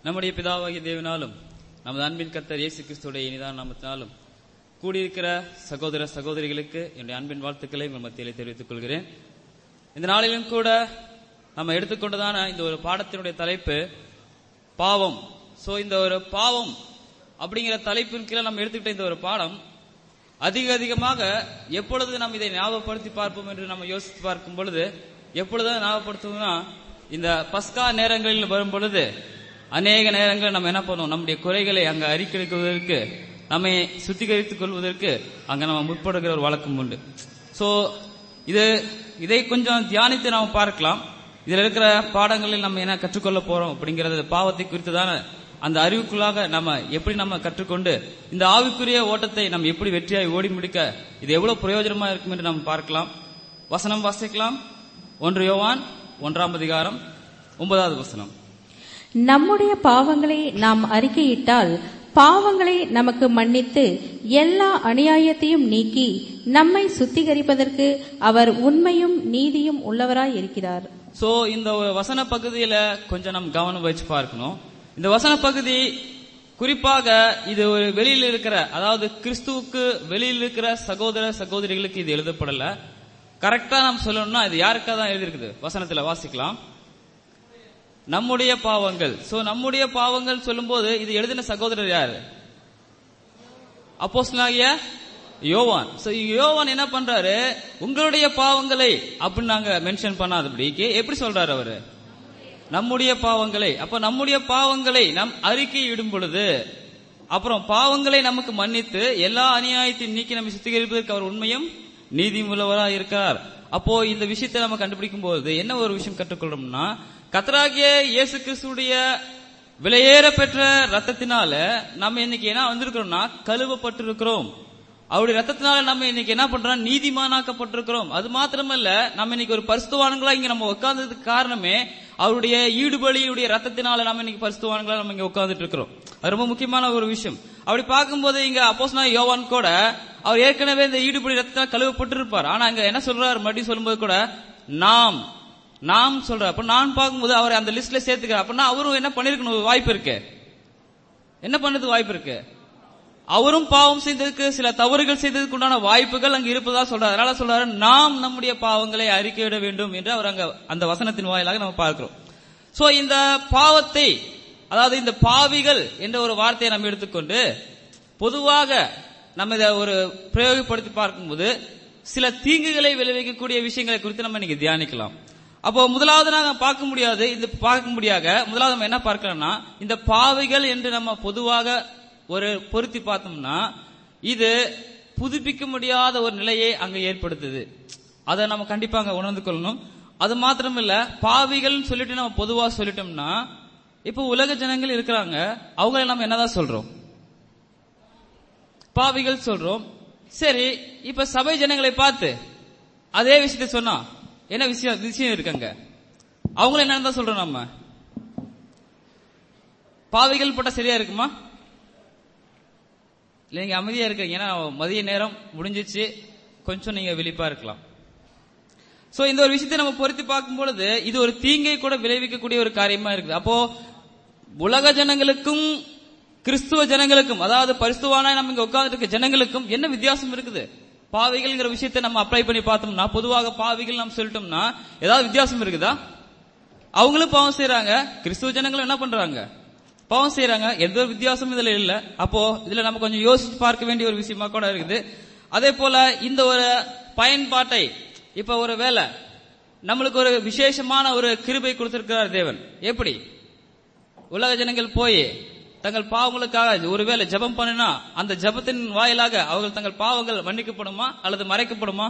நம்முடைய பிதாவாகிய தேவனாலும் நமது அன்பின் கர்த்தர் இயேசு கிறிஸ்துடைய இனிதான நாமத்தினாலும் கூடியிருக்கிற சகோதர சகோதரிகளுக்கு என்னுடைய அன்பின் வாழ்த்துக்களை உங்கள் மத்தியிலே தெரிவித்துக் கொள்கிறேன் இந்த நாளிலும் கூட நம்ம எடுத்துக்கொண்டதான இந்த ஒரு பாடத்தினுடைய தலைப்பு பாவம் சோ இந்த ஒரு பாவம் அப்படிங்கிற தலைப்பின் கீழே நம்ம எடுத்துக்கிட்ட இந்த ஒரு பாடம் அதிக அதிகமாக எப்பொழுது நாம் இதை ஞாபகப்படுத்தி பார்ப்போம் என்று நம்ம யோசித்து பார்க்கும் பொழுது எப்பொழுது ஞாபகப்படுத்துவோம்னா இந்த பஸ்கா நேரங்களில் வரும் பொழுது அநேக நேரங்கள் நம்ம என்ன பண்ணுவோம் நம்முடைய குறைகளை அங்க அறிக்கைக்குவதற்கு நம்மை சுத்திகரித்துக் கொள்வதற்கு அங்க நம்ம முற்படுகிற ஒரு வழக்கம் உண்டு சோ இது இதை கொஞ்சம் தியானித்து நாம பார்க்கலாம் இதுல இருக்கிற பாடங்களில் நம்ம என்ன கற்றுக்கொள்ள போறோம் அப்படிங்கறது பாவத்தை குறித்துதான அந்த அறிவுக்குள்ளாக நம்ம எப்படி நம்ம கற்றுக்கொண்டு இந்த ஆவிக்குரிய ஓட்டத்தை நம்ம எப்படி வெற்றியாய் ஓடி முடிக்க இது எவ்வளவு பிரயோஜனமா இருக்கும் என்று நாம் பார்க்கலாம் வசனம் வாசிக்கலாம் ஒன்று யோவான் ஒன்றாம் அதிகாரம் ஒன்பதாவது வசனம் நம்முடைய பாவங்களை நாம் அறிக்கையிட்டால் பாவங்களை நமக்கு மன்னித்து எல்லா அநியாயத்தையும் நீக்கி நம்மை சுத்திகரிப்பதற்கு அவர் உண்மையும் நீதியும் உள்ளவராய் இருக்கிறார் சோ இந்த வசன பகுதியில கொஞ்சம் நம்ம கவனம் வச்சு பார்க்கணும் இந்த வசன பகுதி குறிப்பாக இது ஒரு வெளியில் இருக்கிற அதாவது கிறிஸ்துவுக்கு வெளியில் இருக்கிற சகோதர சகோதரிகளுக்கு இது எழுதப்படல கரெக்டா நம்ம சொல்லணும்னா இது யாருக்காக தான் எழுதியிருக்குது வசனத்துல வாசிக்கலாம் நம்முடைய பாவங்கள் சோ நம்முடைய பாவங்கள் சொல்லும்போது இது எழுதின சகோதரர் யாரு அப்போஸ்தலனாகிய யோவான் சோ யோவான் என்ன பண்றாரு உங்களுடைய பாவங்களை அப்படின்னு நாங்க மென்ஷன் பண்ணாதபடிக்கு எப்படி சொல்றாரு அவரு நம்முடைய பாவங்களை அப்ப நம்முடைய பாவங்களை நம் அறிக்கை இடும் பொழுது அப்புறம் பாவங்களை நமக்கு மன்னித்து எல்லா அநியாயத்தையும் நீக்கி நம்மை சுத்திகரிப்பதற்கு அவர் உண்மையும் நீதியும் உள்ளவராக இருக்கிறார் அப்போ இந்த விஷயத்தை நம்ம கண்டுபிடிக்கும் போது என்ன ஒரு விஷயம் கற்றுக்கொள்றோம்னா கத்தராகிய இயேசு கிறிஸ்துடைய விலையேற பெற்ற ரத்தத்தினால நம்ம இன்னைக்கு என்ன வந்திருக்கிறோம்னா கழுவப்பட்டிருக்கிறோம் அவருடைய ரத்தத்தினால நம்ம இன்னைக்கு என்ன பண்றோம் நீதிமானாக்கப்பட்டிருக்கிறோம் அது மாத்திரமல்ல நம்ம இன்னைக்கு ஒரு பரிசுத்தவான்களா இங்க நம்ம உட்கார்ந்ததுக்கு காரணமே அவருடைய ஈடுபலியுடைய ரத்தத்தினால நம்ம இன்னைக்கு பரிசுத்தவான்களா நம்ம இங்க உட்கார்ந்துட்டு இருக்கிறோம் அது ரொம்ப முக்கியமான ஒரு விஷயம் அப்படி பார்க்கும்போது இங்க அப்போஸ்னா யோவான் கூட அவர் ஏற்கனவே இந்த ஈடுபடி ரத்தத்தினால் கழுவப்பட்டிருப்பார் ஆனா இங்க என்ன சொல்றாரு மறுபடியும் சொல்லும்போது கூட நாம் நாம் சொல்ற அப்ப நான் பார்க்கும்போது அவர் அந்த லிஸ்ட்ல சேர்த்துக்க அப்படின்னா அவரும் என்ன பண்ணிருக்கணும் வாய்ப்பு இருக்கு என்ன பண்ணதுக்கு வாய்ப்பு இருக்கு அவரும் பாவம் செய்ததுக்கு சில தவறுகள் செய்ததுக்கு உண்டான வாய்ப்புகள் அங்க இருப்பதா சொல்றாரு அதனால சொல்றாரு நாம் நம்முடைய பாவங்களை அறிக்கையிட வேண்டும் என்று அவர் அங்க அந்த வசனத்தின் வாயிலாக நம்ம பார்க்கிறோம் சோ இந்த பாவத்தை அதாவது இந்த பாவிகள் என்ற ஒரு வார்த்தையை நம்ம எடுத்துக்கொண்டு பொதுவாக நம்ம இதை ஒரு பிரயோகப்படுத்தி பார்க்கும்போது சில தீங்குகளை விளைவிக்கக்கூடிய விஷயங்களை குறித்து நம்ம இன்னைக்கு தியானிக்கலாம் அப்போ முதலாவது நாங்க பார்க்க முடியாது இந்த பார்க்க முடியாத முதலாவது நம்ம என்ன பார்க்கலாம்னா இந்த பாவிகள் என்று நம்ம பொதுவாக ஒரு பொருத்தி பார்த்தோம்னா இது புதுப்பிக்க முடியாத ஒரு நிலையை அங்க ஏற்படுத்துது அதை நம்ம கண்டிப்பா அங்க உணர்ந்து கொள்ளணும் அது மாத்திரம் இல்ல பாவிகள் சொல்லிட்டு நம்ம பொதுவா சொல்லிட்டோம்னா இப்ப உலக ஜனங்கள் இருக்கிறாங்க அவங்கள நம்ம என்னதான் சொல்றோம் பாவிகள் சொல்றோம் சரி இப்ப சபை ஜனங்களை பார்த்து அதே விஷயத்தை சொன்னா என்ன விஷயம் விஷயம் இருக்குங்க அவங்கள என்னன்னு தான் சொல்றோம் நம்ம பாவிகள் பட்ட சரியா இருக்குமா இல்ல நீங்க அமைதியா இருக்கீங்க ஏன்னா மதிய நேரம் முடிஞ்சிச்சு கொஞ்சம் நீங்க விழிப்பா இருக்கலாம் சோ இந்த ஒரு விஷயத்தை நம்ம பொருத்தி பார்க்கும் பொழுது இது ஒரு தீங்கை கூட விளைவிக்கக்கூடிய ஒரு காரியமா இருக்குது அப்போ உலக ஜனங்களுக்கும் கிறிஸ்துவ ஜனங்களுக்கும் அதாவது பரிசுவான நம்ம இங்க உட்கார்ந்துட்டு இருக்க ஜனங்களுக்கும் என்ன வித்தியாசம் இருக்குது பாவிகள்ங்கிற விஷயத்தை நம்ம அப்ளை பண்ணி பார்த்தோம்னா பொதுவாக பாவிகள் நம்ம சொல்லிட்டோம்னா ஏதாவது வித்தியாசம் இருக்குதா அவங்களும் பாவம் செய்யறாங்க கிறிஸ்துவ ஜனங்களும் என்ன பண்றாங்க பாவம் செய்யறாங்க எந்த ஒரு வித்தியாசமும் இதுல இல்ல அப்போ இதுல நம்ம கொஞ்சம் யோசிச்சு பார்க்க வேண்டிய ஒரு விஷயமா கூட இருக்குது அதே போல இந்த ஒரு பயன்பாட்டை இப்ப ஒரு வேலை நம்மளுக்கு ஒரு விசேஷமான ஒரு கிருபை கொடுத்திருக்கிறார் தேவன் எப்படி உலக ஜனங்கள் போய் தங்கள் பாவங்களுக்காக ஒருவேளை ஜெபம் பண்ணினா அந்த ஜெபத்தின் வாயிலாக அவர்கள் தங்கள் பாவங்கள் மன்னிக்கப்படுமா அல்லது மறைக்கப்படுமா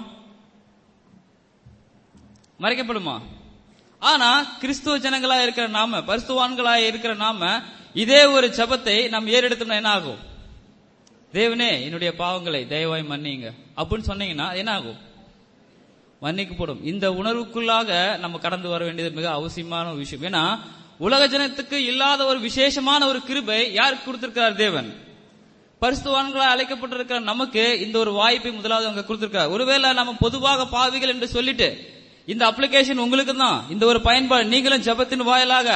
மறைக்கப்படுமா ஆனா கிறிஸ்துவ ஜனங்களா இருக்கிற நாம பரிசுவான்களா இருக்கிற நாம இதே ஒரு ஜபத்தை நம்ம ஏறெடுத்தோம்னா என்ன ஆகும் தேவனே என்னுடைய பாவங்களை தயவாய் மன்னிங்க அப்படின்னு சொன்னீங்கன்னா என்ன ஆகும் மன்னிக்கப்படும் இந்த உணர்வுக்குள்ளாக நம்ம கடந்து வர வேண்டியது மிக அவசியமான ஒரு விஷயம் ஏன்னா உலக ஜனத்துக்கு இல்லாத ஒரு விசேஷமான ஒரு கிருபை யாருக்கு கொடுத்திருக்கிறார் தேவன் பரிசுத்தவான்களா அழைக்கப்பட்டிருக்கிற நமக்கு இந்த ஒரு வாய்ப்பை முதலாவது அவங்க கொடுத்திருக்காரு ஒருவேளை நம்ம பொதுவாக பாவிகள் என்று சொல்லிட்டு இந்த அப்ளிகேஷன் உங்களுக்கு தான் இந்த ஒரு பயன்பாடு நீங்களும் ஜபத்தின் வாயிலாக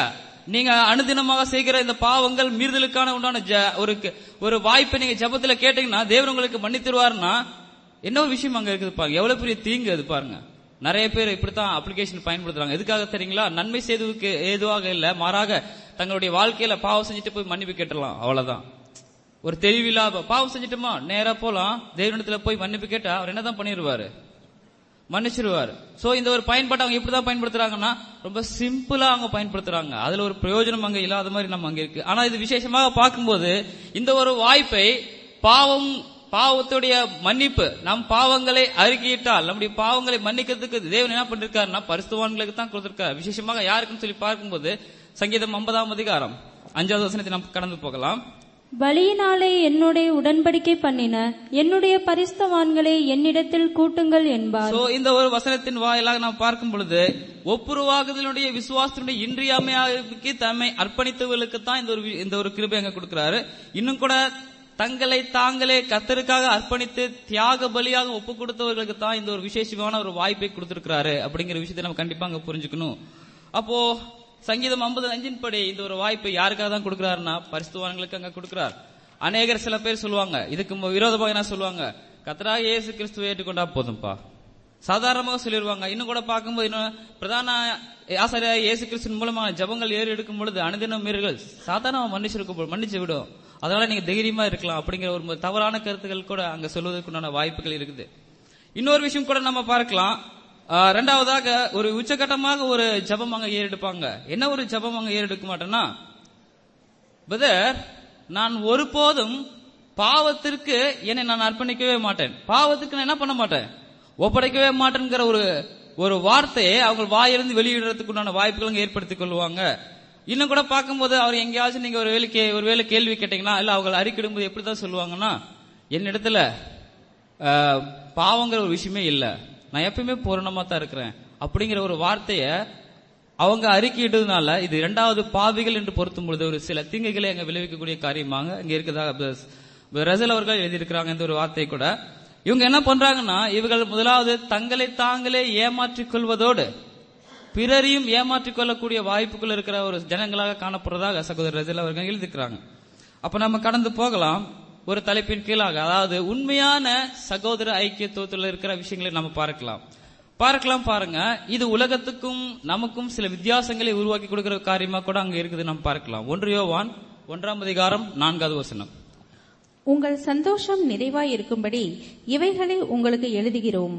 நீங்க அனுதினமாக செய்கிற இந்த பாவங்கள் மீறுதலுக்கான உண்டான ஜ- ஒரு க- ஒரு வாய்ப்பை நீங்க ஜெபத்துல கேட்டீங்கன்னா தேவன் உங்களுக்கு மன்னித்திருவாருன்னா என்ன ஒரு விஷயம் அங்க இருக்குது பாருங்க எவ்வளவு பெரிய தீங்கு அது பாருங்க நிறைய பேர் இப்படித்தான் அப்ளிகேஷன் பயன்படுத்துறாங்க எதுக்காக தெரியுங்களா நன்மை செய்ததுக்கு ஏதுவாக இல்ல மாறாக தங்களுடைய வாழ்க்கையில பாவம் செஞ்சுட்டு போய் மன்னிப்பு கேட்டுடலாம் அவ்வளவுதான் ஒரு தெளிவில்லா பாவம் செஞ்சுட்டோமா நேரா போலாம் தேவனிடத்துல போய் மன்னிப்பு கேட்டா அவர் என்னதான் பண்ணிடுவாரு மன்னிச்சிருவாரு சோ இந்த ஒரு பயன்பாட்டை அவங்க எப்படிதான் பயன்படுத்துறாங்கன்னா ரொம்ப சிம்பிளா அவங்க பயன்படுத்துறாங்க அதுல ஒரு பிரயோஜனம் அங்க இல்லாத மாதிரி நம்ம அங்க இருக்கு ஆனா இது விசேஷமாக பார்க்கும்போது இந்த ஒரு வாய்ப்பை பாவம் பாவத்துடைய மன்னிப்பு நம் பாவங்களை அறிக்கையிட்டால் நம்முடைய பாவங்களை மன்னிக்கிறதுக்கு தேவன் என்ன பண்ணிருக்காருன்னா பரிசுத்தவான்களுக்கு தான் கொடுத்திருக்காரு விசேஷமாக யாருக்குன்னு சொல்லி பார்க்கும்போது சங்கீதம் ஐம்பதாம் அதிகாரம் அஞ்சாவது வசனத்தை நாம் கடந்து போகலாம் பலியினாலே என்னுடைய உடன்படிக்கை பண்ணின என்னுடைய பரிசுத்தவான்களை என்னிடத்தில் கூட்டுங்கள் என்பார் சோ இந்த ஒரு வசனத்தின் வாயிலாக நாம் பார்க்கும் பொழுது ஒப்புருவாகுதலுடைய விசுவாசத்தினுடைய இன்றியமையாவுக்கு தம்மை அர்ப்பணித்தவர்களுக்கு தான் இந்த ஒரு வி- இந்த ஒரு கிருபை அங்க கொடுக்கிறாரு இன்னும் கூட தங்களை தாங்களே கத்தருக்காக அர்ப்பணித்து தியாக பலியாக ஒப்பு கொடுத்தவர்களுக்கு தான் இந்த ஒரு விசேஷமான ஒரு வாய்ப்பை கொடுத்திருக்கிறாரு அப்படிங்கிற விஷயத்தை நம்ம கண்டிப்பா அங்க புரிஞ்சுக்கணும் அப்போ சங்கீதம் ஐம்பது அஞ்சின் படி இந்த ஒரு வாய்ப்பை யாருக்காக தான் கொடுக்கிறாருன்னா பரிசுத்தவான்களுக்கு அங்க கொடுக்கிறார் அநேகர் சில பேர் சொல்லுவாங்க இதுக்கு மு- விரோதமாக என்ன சொல்லுவாங்க கத்தரா இயேசு கிறிஸ்துவை ஏற்றுக்கொண்டா போதும்பா சாதாரணமாக சொல்லிடுவாங்க இன்னும் கூட பார்க்கும்போது இன்னும் பிரதான ஆசிரியர் இயேசு கிறிஸ்துவின் மூலமாக ஜபங்கள் ஏறி எடுக்கும் பொழுது அனுதினம் மீறல்கள் சாதாரண மன்னிச்சிருக்க மன்னிச்சு விடும் அதனால நீங்க தைரியமா இருக்கலாம் அப்படிங்கிற ஒரு தவறான கருத்துக்கள் கூட அங்க சொல்வதற்குண்டான வாய்ப்புகள் இருக்குது இன்னொரு விஷயம் கூட நம்ம பார்க்கலாம் ஆஹ், ரெண்டாவதாக ஒரு உச்சகட்டமாக ஒரு ஜபம் அங்க ஏறெடுப்பாங்க என்ன ஒரு ஜபம் அங்க ஏறெடுக்க மாட்டேன்னா பிரதர் நான் ஒருபோதும் பாவத்திற்கு என்னை நான் அர்ப்பணிக்கவே மாட்டேன் பாவத்துக்கு நான் என்ன பண்ண மாட்டேன் ஒப்படைக்கவே மாட்டேங்கிற ஒரு ஒரு வார்த்தையை அவங்க வாயிலிருந்து வெளியிடுறதுக்கு உண்டான வாய்ப்புகள் அங்க ஏற்படுத்திக் கொள்வாங்க இன்னும் கூட பார்க்கும்போது அவர் எங்கேயாச்சும் நீங்க ஒரு வேலை ஒரு வேலை கேள்வி கேட்டீங்கன்னா இல்ல அவங்க அறிக்கிடும்போது எப்படி தான் சொல்லுவாங்கன்னா என்னிடத்துல ஆஹ், பாவங்கிற ஒரு விஷயமே இல்ல நான் எப்பயுமே பூரணமா தான் இருக்கிறேன் அப்படிங்கிற ஒரு வார்த்தையை அவங்க அறிக்கையிட்டதுனால இது இரண்டாவது பாவிகள் என்று பொருத்தும் பொழுது ஒரு சில தீங்குகளை அங்க விளைவிக்கக்கூடிய காரியமாக இங்க இருக்கிறதாக ரசல் அவர்கள் எழுதியிருக்கிறாங்க இந்த ஒரு வார்த்தை கூட இவங்க என்ன பண்றாங்கன்னா இவர்கள் முதலாவது தங்களை தாங்களே ஏமாற்றிக் கொள்வதோடு பிறரையும் ஏமாற்றிக் கொள்ளக்கூடிய வாய்ப்புகள் இருக்கிற ஒரு ஜனங்களாக காணப்படுறதாக சகோதரர் ரசல் அவர்கள் எழுதிக்கிறாங்க அப்ப நம்ம கடந்து போகலாம் ஒரு தலைப்பின் கீழாக அதாவது உண்மையான சகோதர ஐக்கியத்துவத்தில் இருக்கிற விஷயங்களை நம்ம பார்க்கலாம் பார்க்கலாம் பாருங்க இது உலகத்துக்கும் நமக்கும் சில வித்தியாசங்களை உருவாக்கி கொடுக்கிற காரியமா கூட அங்க இருக்குது நம்ம பார்க்கலாம் ஒன்று யோவான் ஒன்றாம் அதிகாரம் நான்காவது வசனம் உங்கள் சந்தோஷம் நிறைவாய் இருக்கும்படி இவைகளை உங்களுக்கு எழுதுகிறோம்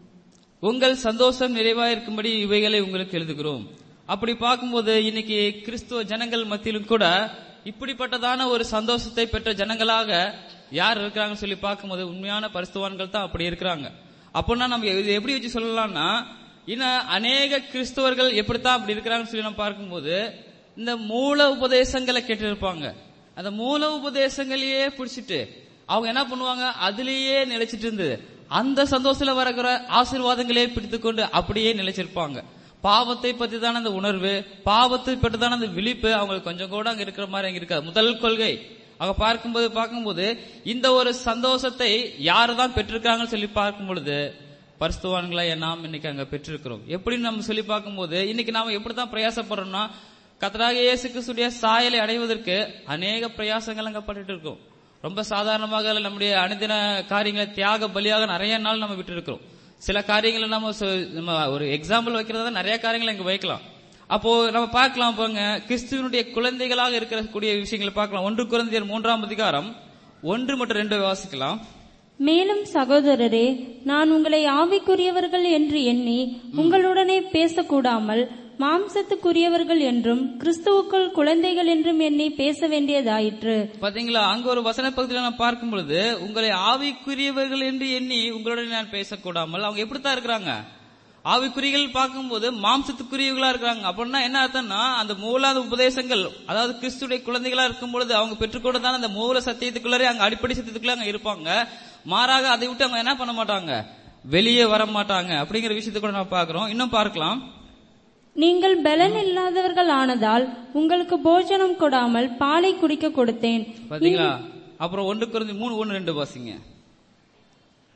உங்கள் சந்தோஷம் நிறைவாயிருக்கும்படி இவைகளை உங்களுக்கு எழுதுகிறோம் அப்படி பார்க்கும்போது இன்னைக்கு கிறிஸ்துவ ஜனங்கள் மத்தியிலும் கூட இப்படிப்பட்டதான ஒரு சந்தோஷத்தை பெற்ற ஜனங்களாக யார் இருக்கிறாங்கன்னு சொல்லி பார்க்கும்போது உண்மையான பரிசுத்தவான்கள் தான் அப்படி இருக்கிறாங்க அப்படின்னா நம்ம இது எப்படி வச்சு சொல்லலாம்னா இன்னும் அநேக கிறிஸ்தவர்கள் எப்படித்தான் அப்படி இருக்கிறாங்கன்னு சொல்லி நம்ம பார்க்கும்போது இந்த மூல உபதேசங்களை கேட்டிருப்பாங்க அந்த மூல உபதேசங்களையே பிடிச்சிட்டு அவங்க என்ன பண்ணுவாங்க அதுலயே நிலைச்சிட்டு இருந்து அந்த சந்தோஷத்துல வரக்கிற ஆசீர்வாதங்களே பிடித்துக்கொண்டு அப்படியே நிலைச்சிருப்பாங்க பாவத்தை பத்தி தானே அந்த உணர்வு பாவத்தை பற்றி தானே அந்த விழிப்பு அவங்களுக்கு கொஞ்சம் கூட அங்க இருக்கிற மாதிரி அங்க இருக்காது முதல் கொள்கை அவங்க பார்க்கும்போது பார்க்கும்போது இந்த ஒரு சந்தோஷத்தை யாரு தான் பெற்றிருக்காங்கன்னு சொல்லி பார்க்கும் பொழுது பரிசுத்தவான்களை நாம் இன்னைக்கு அங்க பெற்றிருக்கிறோம் எப்படின்னு நம்ம சொல்லி பார்க்கும்போது இன்னைக்கு நாம எப்படிதான் பிரயாசப்படுறோம்னா கத்தராக இயேசு கிறிஸ்துடைய சாயலை அடைவதற்கு அநேக பிரயாசங்கள் அங்க பட்டுட்டு இருக்கோம் ரொம்ப சாதாரணமாக நம்முடைய அனுதின காரியங்களை தியாக பலியாக நிறைய நாள் நம்ம விட்டு இருக்கிறோம் சில காரியங்களை நம்ம சொ- நம்ம ஒரு எக்ஸாம்பிள் வைக்கிறதா நிறைய காரியங்களை இங்க வைக்கலாம் அப்போ நம்ம பார்க்கலாம் பாருங்க கிறிஸ்துவனுடைய குழந்தைகளாக இருக்கக்கூடிய விஷயங்களை பார்க்கலாம் ஒன்று குழந்தையர் மூன்றாம் அதிகாரம் ஒன்று மற்றும் ரெண்டு வாசிக்கலாம் மேலும் சகோதரரே நான் உங்களை ஆவிக்குரியவர்கள் என்று எண்ணி உங்களுடனே பேசக்கூடாமல் மாம்சத்துக்குரியவர்கள் என்றும் கிறிஸ்துவுக்குள் குழந்தைகள் என்றும் எண்ணி பேச வேண்டியதாயிற்று பாத்தீங்களா அங்க ஒரு வசன பகுதியில நான் பார்க்கும் பொழுது உங்களை ஆவிக்குரியவர்கள் என்று எண்ணி உங்களுடன் நான் பேசக்கூடாமல் அவங்க எப்படித்தான் இருக்கிறாங்க ஆவிக்குறிகள் பார்க்கும்போது மாம்சத்துக்குரியவர்களா இருக்கிறாங்க அப்படின்னா என்ன அர்த்தம்னா அந்த மூலாத உபதேசங்கள் அதாவது கிறிஸ்துடைய குழந்தைகளா இருக்கும் பொழுது அவங்க பெற்றுக்கொண்டதான அந்த மூல சத்தியத்துக்குள்ளரே அங்க அடிப்படை சத்தியத்துக்குள்ள அங்க இருப்பாங்க மாறாக அதை விட்டு அவங்க என்ன பண்ண மாட்டாங்க வெளியே வர மாட்டாங்க அப்படிங்கிற விஷயத்தை கூட நம்ம பார்க்கிறோம் இன்னும் பார்க்கலாம் நீங்கள் பலன் இல்லாதவர்கள் ஆனதால் உங்களுக்கு போஜனம் கொடாமல் பாலை குடிக்க கொடுத்தேன் பாத்தீங்களா அப்புறம் ஒன்று குறைஞ்சு மூணு ஒன்று ரெண்டு வாசிங்க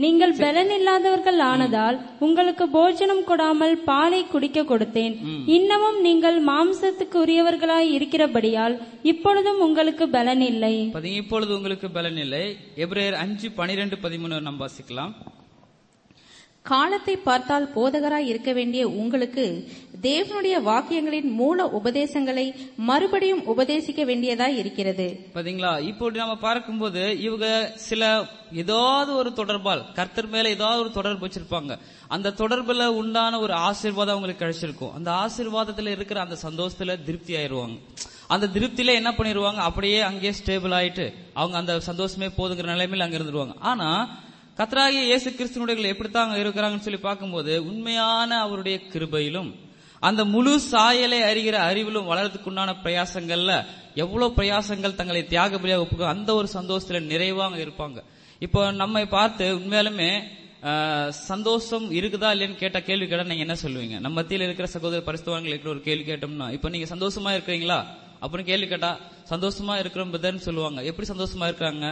நீங்கள் பலன் இல்லாதவர்கள் ஆனதால் உங்களுக்கு போஜனம் கொடாமல் பாலை குடிக்க கொடுத்தேன் இன்னமும் நீங்கள் மாம்சத்துக்கு உரியவர்களாய் இருக்கிறபடியால் இப்பொழுதும் உங்களுக்கு பலன் இல்லை பாத்தீங்க இப்பொழுது உங்களுக்கு பலன் இல்லை எபிரேயர் அஞ்சு பனிரெண்டு பதிமூணு நம்ம வாசிக்கலாம் காலத்தை பார்த்தால் போதகராய் இருக்க வேண்டிய உங்களுக்கு தேவனுடைய வாக்கியங்களின் மூல உபதேசங்களை மறுபடியும் உபதேசிக்க வேண்டியதாய் இருக்கிறது பாத்தீங்களா இப்போ நம்ம பார்க்கும்போது இவங்க சில ஏதாவது ஒரு தொடர்பால் கர்த்தர் மேல ஏதாவது ஒரு தொடர்பு வச்சிருப்பாங்க அந்த தொடர்புல உண்டான ஒரு ஆசீர்வாதம் அவங்களுக்கு கிடைச்சிருக்கும் அந்த ஆசீர்வாதத்துல இருக்கிற அந்த சந்தோஷத்துல திருப்தி ஆயிருவாங்க அந்த திருப்தியில என்ன பண்ணிடுவாங்க அப்படியே அங்கேயே ஸ்டேபிள் ஆயிட்டு அவங்க அந்த சந்தோஷமே போதுங்கிற நிலைமையில அங்க இருந்துருவாங்க ஆனா கத்ராகிய இயேசு கிறிஸ்துவனுடைய எப்படித்தான் அங்க இருக்கிறாங்கன்னு சொல்லி பார்க்கும்போது உண்மையான அவருடைய கிருபையிலும் அந்த முழு சாயலை அறிகிற அறிவிலும் வளர்றதுக்குண்டான பிரயாசங்கள்ல எவ்வளவு பிரயாசங்கள் தங்களை தியாக பலியாக ஒப்புக்க அந்த ஒரு சந்தோஷத்துல நிறைவாக இருப்பாங்க இப்போ நம்மை பார்த்து உண்மையாலுமே ஆஹ், சந்தோஷம் இருக்குதா இல்லையான்னு கேட்ட கேள்வி கேட்டா நீங்க என்ன சொல்லுவீங்க நம்ம மத்தியில் இருக்கிற சகோதர பரிசுத்தவான்கள் இருக்கிற ஒரு கேள்வி கேட்டோம்னா இப்போ நீங்க சந்தோஷமா இருக்கிறீங்களா அப்படின்னு கேள்வி கேட்டா சந்தோஷமா இருக்கிறோம் பிரதர்னு சொல்லுவாங்க எப்படி சந்தோஷமா இருக்காங்க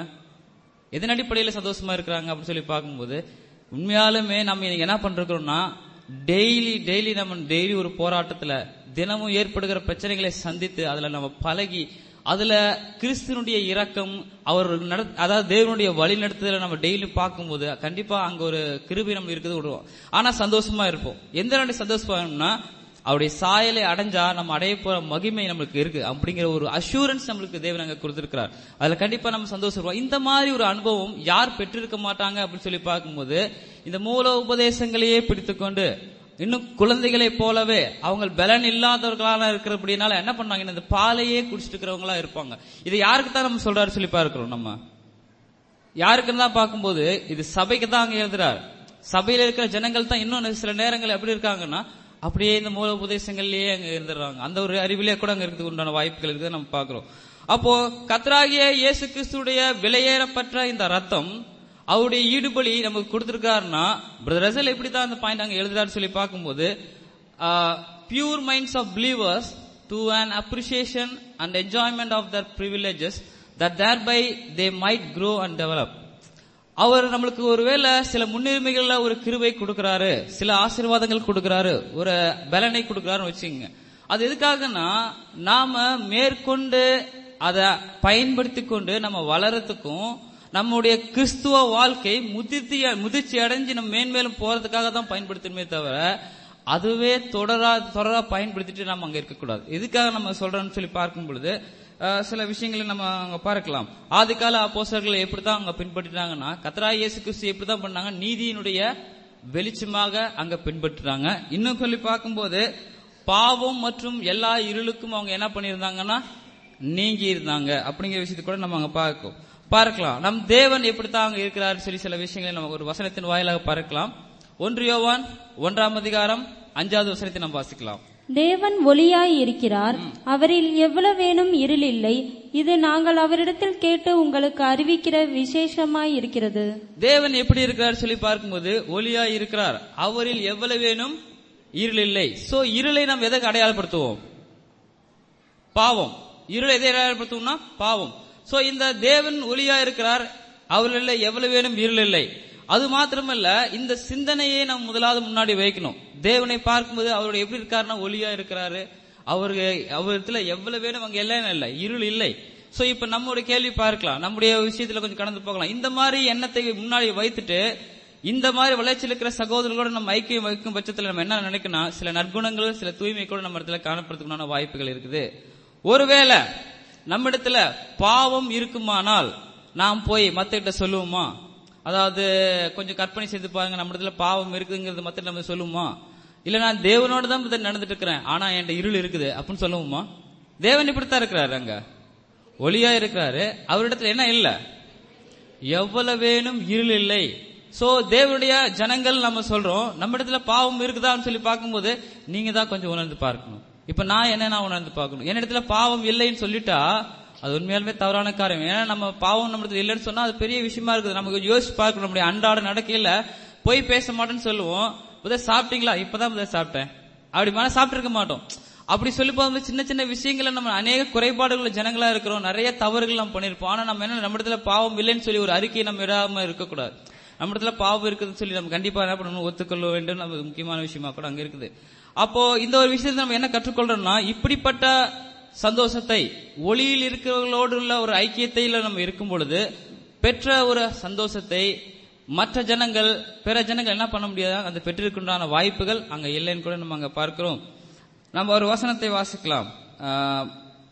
எதன் அடிப்படையில சந்தோஷமா இருக்கிறாங்க அப்படின்னு சொல்லி பார்க்கும்போது உண்மையாலுமே நம்ம இன்னைக்கு என்ன பண்றோம்னா டெய்லி டெய்லி நம்ம டெய்லி ஒரு போராட்டத்துல தினமும் ஏற்படுகிற பிரச்சனைகளை சந்தித்து அதுல நம்ம பழகி அதுல கிறிஸ்துனுடைய இரக்கம் அவர் நட அதாவது தேவனுடைய வழி நடத்துதல நம்ம டெய்லி பார்க்கும்போது கண்டிப்பா அங்க ஒரு கிருபை நம்ம இருக்குது விடுவோம் ஆனா சந்தோஷமா இருப்போம் எந்த நாடு சந்தோஷமா அவருடைய சாயலை அடைஞ்சா நம்ம அடைய போற மகிமை நம்மளுக்கு இருக்கு அப்படிங்கிற ஒரு அஷூரன்ஸ் நம்மளுக்கு தேவன் அங்க கொடுத்திருக்கிறார் அதுல கண்டிப்பா நம்ம சந்தோஷப்படுவோம் இந்த மாதிரி ஒரு அனுபவம் யார் பெற்றிருக்க மாட்டாங்க அப்படின்னு சொல்லி பார்க்கும்போது இந்த மூல உபதேசங்களையே பிடித்துக்கொண்டு இன்னும் குழந்தைகளைப் போலவே அவங்க பலன் இல்லாதவர்களான இருக்கிறபடினால என்ன பண்ணாங்க இந்த பாலையே குடிச்சிட்டு இருக்கிறவங்களா இருப்பாங்க இது யாருக்கு தான் நம்ம சொல்றாரு சொல்லி பார்க்கிறோம் நம்ம யாருக்குன்னு தான் பார்க்கும்போது இது சபைக்கு தான் அங்க எழுதுறார் சபையில இருக்கிற ஜனங்கள் தான் இன்னும் சில நேரங்கள் எப்படி இருக்காங்கன்னா அப்படியே இந்த மூல உபதேசங்கள்லயே அங்க இருந்துடுறாங்க அந்த ஒரு அறிவிலே கூட அங்க இருக்கிறதுக்கு உண்டான வாய்ப்புகள் இருக்குது நம்ம பார்க்கிறோம் அப்போ கத்ராகிய இயேசு கிறிஸ்துடைய விலையேறப்பட்ட இந்த ரத்தம் அவருடைய ஈடுபலி நமக்கு கொடுத்திருக்காருன்னா பிரதர் ரசல் எப்படி தான் அந்த பாயிண்ட் அங்க எழுதுறாரு சொல்லி பார்க்கும்போது pure minds of believers to an appreciation and enjoyment of their privileges that thereby they might grow and develop அவர் நம்மளுக்கு ஒருவேளை சில முன்னுரிமைகள்ல ஒரு கிருபை கொடுக்கறாரு சில ஆசீர்வாதங்கள் கொடுக்கறாரு ஒரு பலனை கொடுக்கறாருன்னு வச்சுங்க அது எதுக்காகன்னா நாம மேற்கொண்டு அதை பயன்படுத்தி கொண்டு நம்ம வளரத்துக்கும் நம்முடைய கிறிஸ்துவ வாழ்க்கை முதிர்ச்சி முதிர்ச்சி அடைஞ்சு நம்ம மேன்மேலும் போறதுக்காக தான் பயன்படுத்தணுமே தவிர அதுவே தொடரா தொடரா பயன்படுத்திட்டு நம்ம அங்க இருக்கக்கூடாது எதுக்காக நம்ம சொல்றோம்னு சொல்லி பார்க்கும் பொழுது அஹ், சில விஷயங்களை நம்ம அங்க பார்க்கலாம் ஆதிகால அப்போஸ்தலர்கள் எப்படிதான் அங்க பின்பற்றினாங்கன்னா கத்ரா இயேசு கிறிஸ்து எப்படிதான் பண்ணாங்க நீதியினுடைய வெளிச்சமாக அங்க பின்பற்றுறாங்க இன்னும் சொல்லி பார்க்கும்போது பாவம் மற்றும் எல்லா இருளுக்கும் அவங்க என்ன பண்ணியிருந்தாங்கன்னா நீங்கி இருந்தாங்க அப்படிங்கிற விஷயத்தை கூட நம்ம அங்க பார்க்கும் பார்க்கலாம் நம் தேவன் எப்படித்தான் அங்க இருக்கிறார் சொல்லி சில விஷயங்களை நம்ம ஒரு வசனத்தின் வாயிலாக பார்க்கலாம் ஒன்று யோவான் ஒன்றாம் அதிகாரம் அஞ்சாவது வசனத்தை நம்ம வாசிக்கலாம் தேவன் ஒளியாய் இருக்கிறார் அவரில் எவ்வளவேனும் இருள் இல்லை இது நாங்கள் அவரிடத்தில் கேட்டு உங்களுக்கு அறிவிக்கிற விசேஷமாய் இருக்கிறது தேவன் எப்படி இருக்கிறார் சொல்லி பார்க்கும்போது ஒளியா இருக்கிறார் அவரில் எவ்வளவேனும் இருள் இல்லை சோ இருளை நாம் எதற்கு அடையாளப்படுத்துவோம் பாவம் இருளை எதை அடையாளப்படுத்துவோம்னா பாவம் சோ இந்த தேவன் ஒளியா இருக்கிறார் அவரில் எவ்வளவேனும் இருள் இல்லை அது மாத்திரமல்ல இந்த சிந்தனையை நாம் முதலாவது முன்னாடி வைக்கணும் தேவனை பார்க்கும்போது அவருடைய எப்படி இருக்காருன்னா ஒளியா இருக்கிறாரு அவருக்கு அவரிடத்துல எவ்வளவு வேணும் அங்க எல்லாம் இல்லை இருள் இல்லை சோ இப்ப நம்மளுடைய கேள்வி பார்க்கலாம் நம்முடைய விஷயத்துல கொஞ்சம் கடந்து போகலாம் இந்த மாதிரி எண்ணத்தை முன்னாடி வைத்துட்டு இந்த மாதிரி வளர்ச்சியில் இருக்கிற சகோதரர்களோட நம்ம ஐக்கியம் வைக்கும் பட்சத்துல நம்ம என்ன நினைக்கணும் சில நற்குணங்கள் சில தூய்மை கூட நம்ம இடத்துல காணப்படுறதுக்குண்டான வாய்ப்புகள் இருக்குது ஒருவேளை நம்ம இடத்துல பாவம் இருக்குமானால் நாம் போய் மத்த கிட்ட சொல்லுவோமா அதாவது கொஞ்சம் கற்பனை செய்து பாருங்க நம்ம இடத்துல பாவம் இருக்குங்கிறது மத்த நம்ம சொல்லுவோமா இல்ல நான் தேவனோட தான் இதை நடந்துட்டு இருக்கிறேன் ஆனா என்கிட்ட இருள் இருக்குது அப்படின்னு சொல்லுவோமா தேவன் இப்படித்தான் இருக்கிறாரு அங்க ஒளியா இருக்கிறாரு அவரிடத்துல என்ன இல்ல எவ்வளவேனும் இருள் இல்லை சோ தேவனுடைய ஜனங்கள் நம்ம சொல்றோம் நம்ம இடத்துல பாவம் இருக்குதான்னு சொல்லி பார்க்கும்போது நீங்க தான் கொஞ்சம் உணர்ந்து பார்க்கணும் இப்ப நான் என்ன நான் உணர்ந்து பார்க்கணும் என் இடத்துல பாவம் இல்லைன்னு சொல்லிட்டா அது உண்மையாலுமே தவறான காரியம் ஏன்னா நம்ம பாவம் நம்ம இடத்துல இல்லைன்னு சொன்னா அது பெரிய விஷயமா இருக்குது நமக்கு யோசிச்சு பார்க்கணும் நம்முடைய அன்றாட நடக்கையில போய் பேச மாட்டேன்னு சொல்லுவோம் புதர் சாப்பிட்டீங்களா இப்பதான் புதர் சாப்பிட்டேன் அப்படி மேல சாப்பிட்டு மாட்டோம் அப்படி சொல்லி போகும்போது சின்ன சின்ன விஷயங்களை நம்ம அநேக குறைபாடுகள் ஜனங்களா இருக்கிறோம் நிறைய தவறுகள் நம்ம பண்ணிருப்போம் ஆனா நம்ம என்ன நம்ம இடத்துல பாவம் இல்லைன்னு சொல்லி ஒரு அறிக்கையை நம்ம இடாம இருக்கக்கூடாது நம்ம இடத்துல பாவம் இருக்குதுன்னு சொல்லி நம்ம கண்டிப்பா என்ன பண்ணணும் ஒத்துக்கொள்ள வேண்டும் நம்ம முக்கியமான விஷயமா கூட அங்க இருக்குது அப்போ இந்த ஒரு விஷயத்தை நம்ம என்ன கற்றுக்கொள்றோம்னா இப்படிப்பட்ட சந்தோஷத்தை ஒளியில் இருக்கிறவர்களோடு உள்ள ஒரு ஐக்கியத்தையில நம்ம இருக்கும் பொழுது பெற்ற ஒரு சந்தோஷத்தை மற்ற ஜனங்கள் பிற ஜனங்கள் என்ன பண்ண முடியாது அந்த பெற்றிருக்கின்றான வாய்ப்புகள் அங்க இல்லைன்னு கூட நம்ம அங்க பார்க்கிறோம் நம்ம ஒரு வசனத்தை வாசிக்கலாம் ஆஹ்,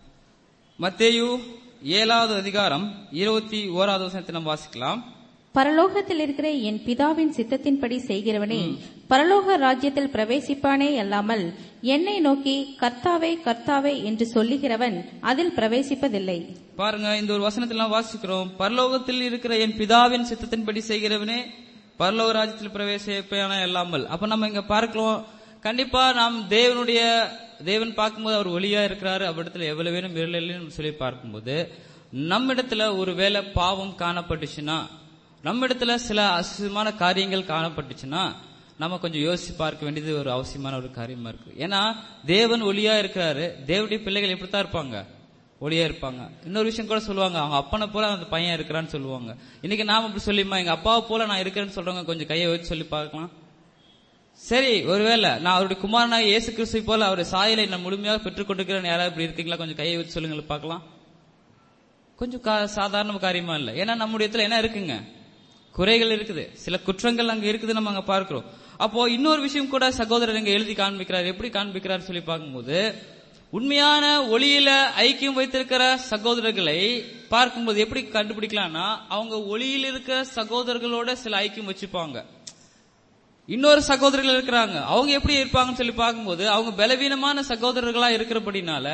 மத்தேயு ஏழாவது அதிகாரம் இருபத்தி ஓராவது வசனத்தை நம்ம வாசிக்கலாம் பரலோகத்தில் இருக்கிற என் பிதாவின் சித்தத்தின்படி செய்கிறவனே பரலோக ராஜ்யத்தில் பிரவேசிப்பானே அல்லாமல் என்னை நோக்கி கர்த்தாவே கர்த்தாவே என்று சொல்லுகிறவன் அதில் பிரவேசிப்பதில்லை பாருங்க இந்த ஒரு வசனத்தில் நாம் வாசிக்கிறோம் பரலோகத்தில் இருக்கிற என் பிதாவின் சித்தத்தின்படி செய்கிறவனே பரலோக ராஜ்யத்தில் பிரவேசிப்பான இல்லாமல் அப்ப நம்ம இங்க பார்க்கலாம் கண்டிப்பா நாம் தேவனுடைய தேவன் பார்க்கும்போது அவர் ஒளியா இருக்கிறாரு அவரிடத்துல எவ்வளவு வேணும் இருள் இல்லைன்னு சொல்லி பார்க்கும்போது நம்மிடத்துல ஒருவேளை பாவம் காணப்பட்டுச்சுன்னா நம்மிடத்துல சில அசுமான காரியங்கள் காணப்பட்டுச்சுன்னா நம்ம கொஞ்சம் யோசிச்சு பார்க்க வேண்டியது ஒரு அவசியமான ஒரு காரியமா இருக்கு ஏன்னா தேவன் ஒளியா இருக்கிறாரு தேவனுடைய பிள்ளைகள் எப்படித்தான் இருப்பாங்க ஒளியா இருப்பாங்க இன்னொரு விஷயம் கூட சொல்லுவாங்க அவங்க அப்பனை போல அந்த பையன் இருக்கிறான்னு சொல்லுவாங்க இன்னைக்கு நாம இப்படி சொல்லிமா எங்க அப்பாவை போல நான் இருக்கிறேன்னு சொல்றவங்க கொஞ்சம் கையை வச்சு சொல்லி பார்க்கலாம் சரி ஒருவேளை நான் அவருடைய குமாரனாக இயேசு கிறிஸ்துவை போல அவருடைய சாயலை நான் முழுமையாக பெற்றுக் கொண்டிருக்கிறேன் யாராவது இப்படி இருக்கீங்களா கொஞ்சம் கையை வச்சு சொல்லுங்க பார்க்கலாம் கொஞ்சம் கா- சாதாரண காரியமா இல்ல ஏன்னா நம்முடைய இடத்துல என்ன இருக்குங்க குறைகள் இருக்குது சில குற்றங்கள் அங்க இருக்குது நம்ம அங்க பார்க்கிறோம் அப்போ இன்னொரு விஷயம் கூட சகோதரர் இங்க எழுதி காண்பிக்கிறார் எப்படி காண்பிக்கிறார் சொல்லி பார்க்கும்போது உண்மையான ஒளியில ஐக்கியம் வைத்திருக்கிற சகோதரர்களை பார்க்கும்போது எப்படி கண்டுபிடிக்கலாம்னா அவங்க ஒளியில் இருக்கிற சகோதரர்களோட சில ஐக்கியம் வச்சுப்பாங்க இன்னொரு சகோதரர்கள் இருக்கிறாங்க அவங்க எப்படி இருப்பாங்கன்னு சொல்லி பார்க்கும்போது அவங்க பலவீனமான சகோதரர்களா இருக்கிறபடினால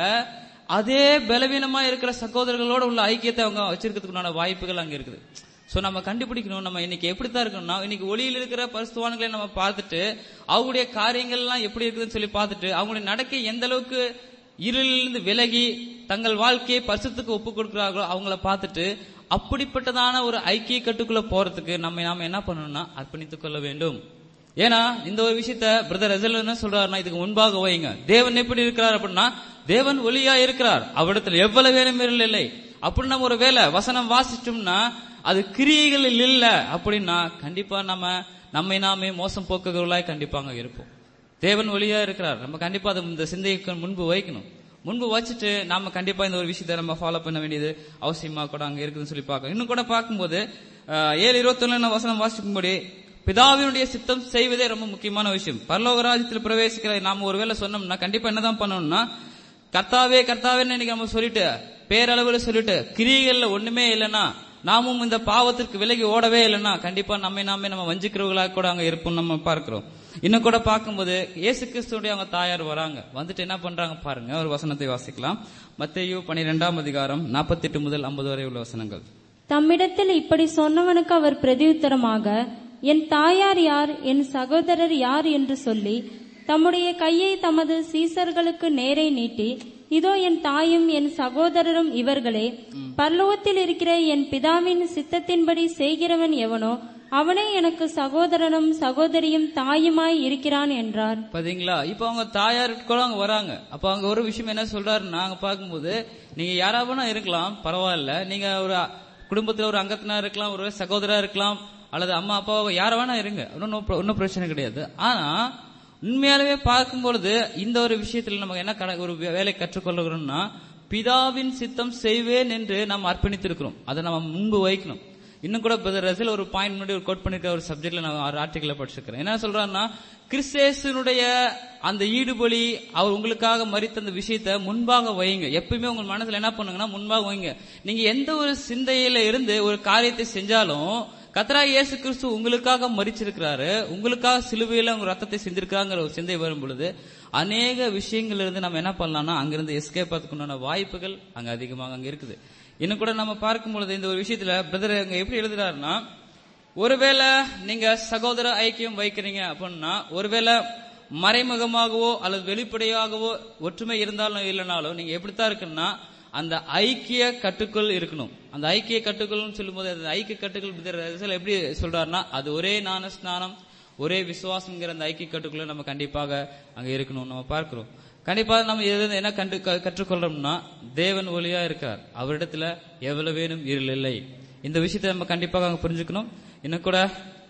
அதே பலவீனமா இருக்கிற சகோதரர்களோட உள்ள ஐக்கியத்தை அவங்க வச்சிருக்கிறதுக்குண்டான வாய்ப்புகள் அங்க இருக்குது சோ நம்ம கண்டுபிடிக்கணும் நம்ம இன்னைக்கு எப்படித்தான் இருக்கணும்னா இன்னைக்கு ஒளியில் இருக்கிற பரிசுத்தவான்களை நம்ம பார்த்துட்டு அவங்களுடைய காரியங்கள் எல்லாம் எப்படி இருக்குதுன்னு சொல்லி பார்த்துட்டு அவங்களுடைய நடக்கை எந்த அளவுக்கு இருளிலிருந்து விலகி தங்கள் வாழ்க்கையை பரிசுத்துக்கு ஒப்பு கொடுக்கிறார்களோ அவங்கள பார்த்துட்டு அப்படிப்பட்டதான ஒரு ஐக்கிய கட்டுக்குள்ள போறதுக்கு நம்ம நாம என்ன பண்ணணும்னா அர்ப்பணித்துக் கொள்ள வேண்டும் ஏன்னா இந்த ஒரு விஷயத்த பிரதர் ரசல் என்ன சொல்றாருன்னா இதுக்கு முன்பாக வைங்க தேவன் எப்படி இருக்கிறார் அப்படின்னா தேவன் ஒளியா இருக்கிறார் அவரிடத்தில் எவ்வளவு வேணும் இல்லை அப்படி நம்ம ஒரு வேலை வசனம் வாசிச்சோம்னா அது கிரியைகளில் இல்ல அப்படின்னா கண்டிப்பா நம்ம நம்மை நாமே மோசம் போக்குகளாய் கண்டிப்பாங்க இருப்போம் தேவன் ஒளியா இருக்கிறார் நம்ம கண்டிப்பா அதை இந்த சிந்தைக்கு முன்பு வைக்கணும் முன்பு வச்சுட்டு நாம கண்டிப்பா இந்த ஒரு விஷயத்தை நம்ம ஃபாலோ பண்ண வேண்டியது அவசியமா கூட அங்க இருக்குதுன்னு சொல்லி பார்க்கணும் இன்னும் கூட பார்க்கும்போது அஹ், ஏழு இருபத்தொன்னு வசனம் வாசிக்கும்போது பிதாவினுடைய சித்தம் செய்வதே ரொம்ப முக்கியமான விஷயம் பரலோக ராஜ்யத்தில் பிரவேசிக்கிற நாம ஒருவேளை சொன்னோம்னா கண்டிப்பா என்னதான் பண்ணணும்னா கர்த்தாவே கர்த்தாவேன்னு இன்னைக்கு நம்ம சொல்லிட்டு பேரளவுல சொல்லிட்டு கிரியைகள்ல ஒண்ணுமே இல்லைன்னா நாமும் இந்த பாவத்திற்கு விலகி ஓடவே இல்லைன்னா கண்டிப்பா நம்மை நாமே நம்ம வஞ்சிக்கிறவர்களாக கூட அங்க இருப்போம் நம்ம பார்க்கிறோம் இன்னும் கூட பார்க்கும்போது இயேசு கிறிஸ்துடைய அவங்க தாயார் வராங்க வந்துட்டு என்ன பண்றாங்க பாருங்க ஒரு வசனத்தை வாசிக்கலாம் மத்தேயு பனிரெண்டாம் அதிகாரம் 48 முதல் 50 வரை உள்ள வசனங்கள் தம்மிடத்தில் இப்படி சொன்னவனுக்கு அவர் பிரதியுத்தரமாக என் தாயார் யார் என் சகோதரர் யார் என்று சொல்லி தம்முடைய கையை தமது சீசர்களுக்கு நேரே நீட்டி இதோ என் தாயும் என் சகோதரரும் இவர்களே பரலோகத்தில் இருக்கிற என் பிதாவின் சித்தத்தின்படி செய்கிறவன் எவனோ அவனே எனக்கு சகோதரனும் சகோதரியும் தாயுமாய் இருக்கிறான் என்றார் பாத்தீங்களா இப்ப அவங்க தாயாருக்கு கூட அவங்க வராங்க அப்ப அவங்க ஒரு விஷயம் என்ன சொல்றாரு நாங்க பார்க்கும்போது நீங்க யாராவது இருக்கலாம் பரவாயில்ல நீங்க ஒரு குடும்பத்துல ஒரு அங்கத்தினா இருக்கலாம் ஒரு சகோதரா இருக்கலாம் அல்லது அம்மா அப்பாவோ யார வேணா இருங்க ஒன்னும் ஒன்னும் பிரச்சனை கிடையாது ஆனா உண்மையாலுமே பார்க்கும்பொழுது இந்த ஒரு விஷயத்துல நம்ம என்ன கண- ஒரு வேலை கற்றுக்கொள்ளுகிறோம்னா பிதாவின் சித்தம் செய்வேன் என்று நாம் அர்ப்பணித்திருக்கிறோம் அதை நம்ம முன்பு வைக்கணும் இன்னும் கூட பிரதர் ரசில் ஒரு பாயிண்ட் முன்னாடி ஒரு கோட் பண்ணிருக்க ஒரு சப்ஜெக்ட்ல நான் ஒரு ஆர்டிக்கல படிச்சிருக்கிறேன் என்ன சொல்றாருன்னா கிறிஸ்தேசனுடைய அந்த ஈடுபலி அவர் உங்களுக்காக மறித்த அந்த விஷயத்தை முன்பாக வைங்க எப்பயுமே உங்க மனசுல என்ன பண்ணுங்கன்னா முன்பாக வைங்க நீங்க எந்த ஒரு சிந்தையில இருந்து ஒரு காரியத்தை செஞ்சாலும் கத்ரா இயேசு கிறிஸ்து உங்களுக்காக மறிச்சிருக்கிறாரு உங்களுக்காக சிலுவையில உங்க ரத்தத்தை செஞ்சிருக்காங்கிற ஒரு சிந்தை வரும் பொழுது அநேக விஷயங்கள் இருந்து நம்ம என்ன பண்ணலாம்னா அங்கிருந்து எஸ்கேப் ஆகிறதுக்குண்டான வாய்ப்புகள் அங்க அதிகமாக அங்க இருக்குது இன்னும் கூட நம்ம பார்க்கும் பொழுது இந்த ஒரு விஷயத்துல பிரதர் அங்க எப்படி எழுதுறாருன்னா ஒருவேளை நீங்க சகோதர ஐக்கியம் வைக்கிறீங்க அப்படின்னா ஒருவேளை மறைமுகமாகவோ அல்லது வெளிப்படையாகவோ ஒற்றுமை இருந்தாலும் இல்லைனாலும் நீங்க எப்படித்தான் இருக்குன்னா அந்த ஐக்கிய கட்டுக்குள் இருக்கணும் அந்த ஐக்கிய கட்டுக்குள்னு சொல்லும்போது அந்த ஐக்கிய கட்டுக்குள் பிரதர் ரசல் எப்படி சொல்றாருன்னா அது ஒரே ஞான ஸ்நானம் ஒரே விசுவாசம்ங்கிற அந்த ஐக்கிய கட்டுக்குள்ள நம்ம கண்டிப்பாக அங்க இருக்கணும் நம்ம பார்க்கிறோம் கண்டிப்பா நம்ம எது என்ன கண்டு க- கற்றுக்கொள்றோம்னா தேவன் ஒளியா இருக்கார் அவரிடத்துல எவ்வளவு வேணும் இருள் இல்லை இந்த விஷயத்தை நம்ம கண்டிப்பாக அங்க புரிஞ்சுக்கணும் இன்னும் கூட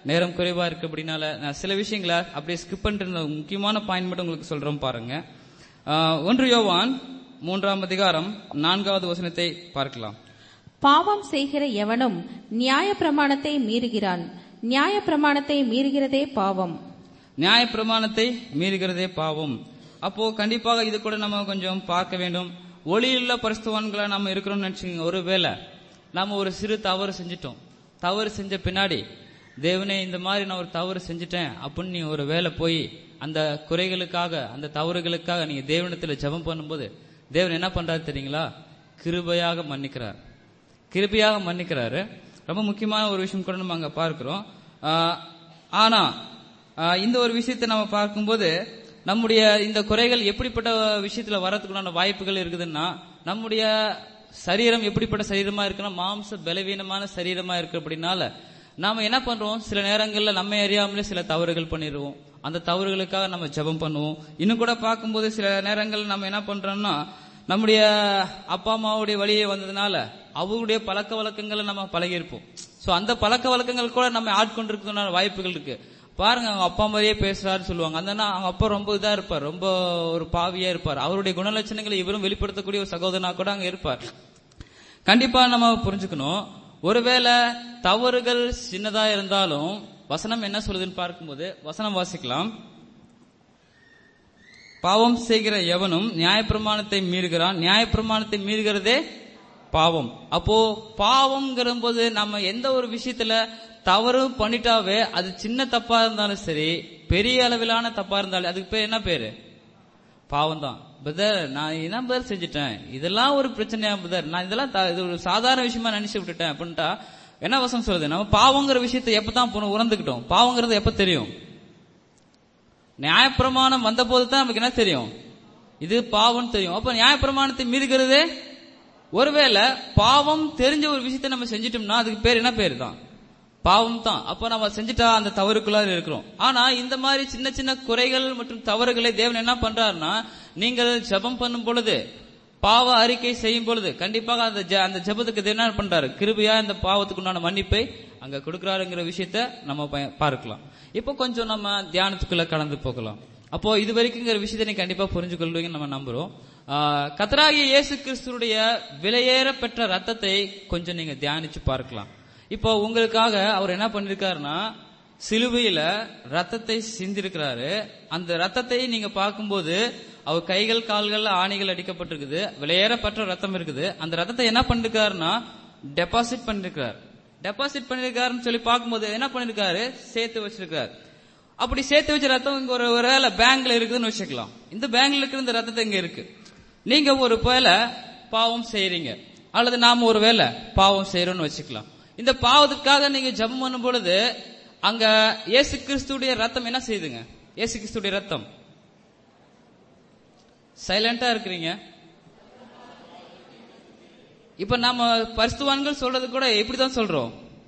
நேரம் குறைவா இருக்கு அப்படின்னால நான் சில விஷயங்களை அப்படியே ஸ்கிப் பண்ணிட்டு இருந்த முக்கியமான பாயிண்ட் மட்டும் உங்களுக்கு சொல்றேன் பாருங்க ஆஹ், ஒன்று யோவான் மூன்றாம் அதிகாரம் நான்காவது வசனத்தை பார்க்கலாம் பாவம் செய்கிற எவனும் நியாயப்பிரமாணத்தை மீறுகிறான் நியாயப்பிரமாணத்தை மீறுகிறதே பாவம் நியாயப்பிரமாணத்தை மீறுகிறதே பாவம் அப்போ கண்டிப்பாக இது கூட நம்ம கொஞ்சம் பார்க்க வேண்டும் ஒளியுள்ள பரிசுத்தவான்களா நம்ம இருக்கிறோம்னு நினைச்சுங்க ஒருவேளை நாம ஒரு சிறு தவறு செஞ்சிட்டோம் தவறு செஞ்ச பின்னாடி தேவனே இந்த மாதிரி நான் ஒரு தவறு செஞ்சுட்டேன் அப்படின்னு நீ ஒரு வேலை போய் அந்த குறைகளுக்காக அந்த தவறுகளுக்காக நீங்க தேவனத்துல ஜெபம் பண்ணும்போது தேவன் என்ன பண்றாரு தெரியுங்களா கிருபையாக மன்னிக்கிறார் கிருபையாக மன்னிக்கிறாரு ரொம்ப முக்கியமான ஒரு விஷயம் கூட நம்ம அங்க பார்க்கிறோம் ஆஹ், ஆனா ஆஹ், இந்த ஒரு விஷயத்தை நம்ம பார்க்கும்போது நம்முடைய இந்த குறைகள் எப்படிப்பட்ட விஷயத்துல வரதுக்குண்டான வாய்ப்புகள் இருக்குதுன்னா நம்முடைய சரீரம் எப்படிப்பட்ட சரீரமா இருக்குன்னா மாம்ச பலவீனமான சரீரமா இருக்கு அப்படின்னால நாம என்ன பண்றோம் சில நேரங்கள்ல நம்ம அறியாமலே சில தவறுகள் பண்ணிடுவோம் அந்த தவறுகளுக்காக நம்ம ஜெபம் பண்ணுவோம் இன்னும் கூட பார்க்கும்போது சில நேரங்கள் நம்ம என்ன பண்றோம்னா நம்முடைய அப்பா அம்மாவுடைய வழியே வந்ததுனால அவங்களுடைய பழக்க வழக்கங்களை நம்ம பழகியிருப்போம் சோ அந்த பழக்க வழக்கங்கள் கூட நம்ம ஆட்கொண்டிருக்கிறதுனால வாய்ப்புகள் இருக்கு பாருங்க அவங்க அப்பா மாதிரியே பேசுறாருன்னு சொல்லுவாங்க அந்த அண்ணா அவங்க அப்பா ரொம்ப இதா இருப்பார் ரொம்ப ஒரு பாவியா இருப்பார் அவருடைய குணலட்சணங்களை இவரும் வெளிப்படுத்தக்கூடிய ஒரு சகோதரனா கூட அங்க இருப்பார் கண்டிப்பா நம்ம புரிஞ்சுக்கணும் ஒருவேளை தவறுகள் சின்னதா இருந்தாலும் வசனம் என்ன சொல்லுதுன்னு பார்க்கும்போது வசனம் வாசிக்கலாம் பாவம் செய்கிற எவனும் நியாயப்பிரமாணத்தை மீறுகிறான் நியாயப்பிரமாணத்தை மீறுகிறதே பாவம் அப்போ பாவம்ங்கிற போது நம்ம எந்த ஒரு விஷயத்துல தவறு பண்ணிட்டாவே அது சின்ன தப்பா இருந்தாலும் சரி பெரிய அளவிலான தப்பா இருந்தாலும் அதுக்கு பேர் என்ன பேரு பாவம் தான் பிரதர் நான் என்ன பிரதர் செஞ்சுட்டேன் இதெல்லாம் ஒரு பிரச்சனையா பிரதர் நான் இதெல்லாம் த- இது ஒரு சாதாரண விஷயமா நினைச்சு விட்டுட்டேன் அப்படின்ட்டா என்ன வசம் சொல்லுது நம்ம பாவங்கிற விஷயத்தை எப்பதான் புன- உணர்ந்துக்கிட்டோம் பாவங்கிறது எப்ப தெரியும் நியாயப்பிரமாணம் வந்த போது தான் நமக்கு என்ன தெரியும் இது பாவம் தெரியும் அப்ப நியாயப்பிரமாணத்தை மீறுகிறது ஒருவேளை பாவம் தெரிஞ்ச ஒரு விஷயத்தை நம்ம செஞ்சிட்டோம்னா அதுக்கு பேர் என்ன பேர் தான் பாவம் தான் அப்ப நம்ம செஞ்சுட்டா அந்த தவறுக்குள்ளார இருக்கிறோம் ஆனா இந்த மாதிரி சின்ன சின்ன குறைகள் மற்றும் தவறுகளை தேவன் என்ன பண்றாருன்னா நீங்கள் ஜெபம் பண்ணும் பொழுது பாவ அறிக்கை செய்யும் பொழுது கண்டிப்பாக அந்த ஜெ- அந்த ஜெபத்துக்கு தேவன் என்ன பண்றாரு கிருபையா இந்த பாவத்துக்கு உண்டான மன்னிப்பை அங்க கொடுக்கிறாருங்கிற விஷயத்த நம்ம ப- பார்க்கலாம் இப்போ கொஞ்சம் நம்ம தியானத்துக்குள்ள கடந்து போகலாம் அப்போ இது வரைக்குங்கிற விஷயத்தை நீங்க கண்டிப்பா புரிஞ்சு கொள்வீங்கன்னு நம்ம நம்புறோம் ஆஹ், கர்த்தராகிய இயேசு கிறிஸ்துடைய விலையேற பெற்ற ரத்தத்தை கொஞ்சம் நீங்க தியானிச்சு பார்க்கலாம் இப்போ உங்களுக்காக அவர் என்ன பண்ணிருக்காருன்னா சிலுவையில ரத்தத்தை சிந்திருக்கிறாரு அந்த ரத்தத்தை நீங்க பார்க்கும்போது அவர் கைகள் கால்கள் ஆணிகள் அடிக்கப்பட்டிருக்குது விலையேறப்பட்ட ரத்தம் இருக்குது அந்த ரத்தத்தை என்ன பண்ணிருக்காருன்னா டெபாசிட் பண்ணிருக்காரு டெபாசிட் பண்ணிருக்காருன்னு சொல்லி பார்க்கும்போது என்ன பண்ணிருக்காரு சேர்த்து வச்சிருக்காரு அப்படி சேர்த்து வச்ச ரத்தம் இங்க ஒரு ஒருவேளை பேங்க்ல இருக்குதுன்னு வச்சுக்கலாம் இந்த பேங்க்ல இருக்கிற இந்த ரத்தத்தை இங்க இருக்கு நீங்க ஒரு வேளை பாவம் செய்றீங்க அல்லது நாம ஒரு வேளை பாவம் செய்யறோம்னு வச்சுக்கலாம் இந்த பாவத்துக்காக நீங்க ஜெபம் பண்ணும் பொழுது அங்க இயேசு கிறிஸ்துடைய ரத்தம் என்ன செய்யுதுங்க இயேசு கிறிஸ்துடைய ரத்தம் சைலண்டா இருக்கிறீங்க இப்ப நாம பரிசுத்தவான்கள் சொல்றது கூட எப்படிதான் சொல்றோம்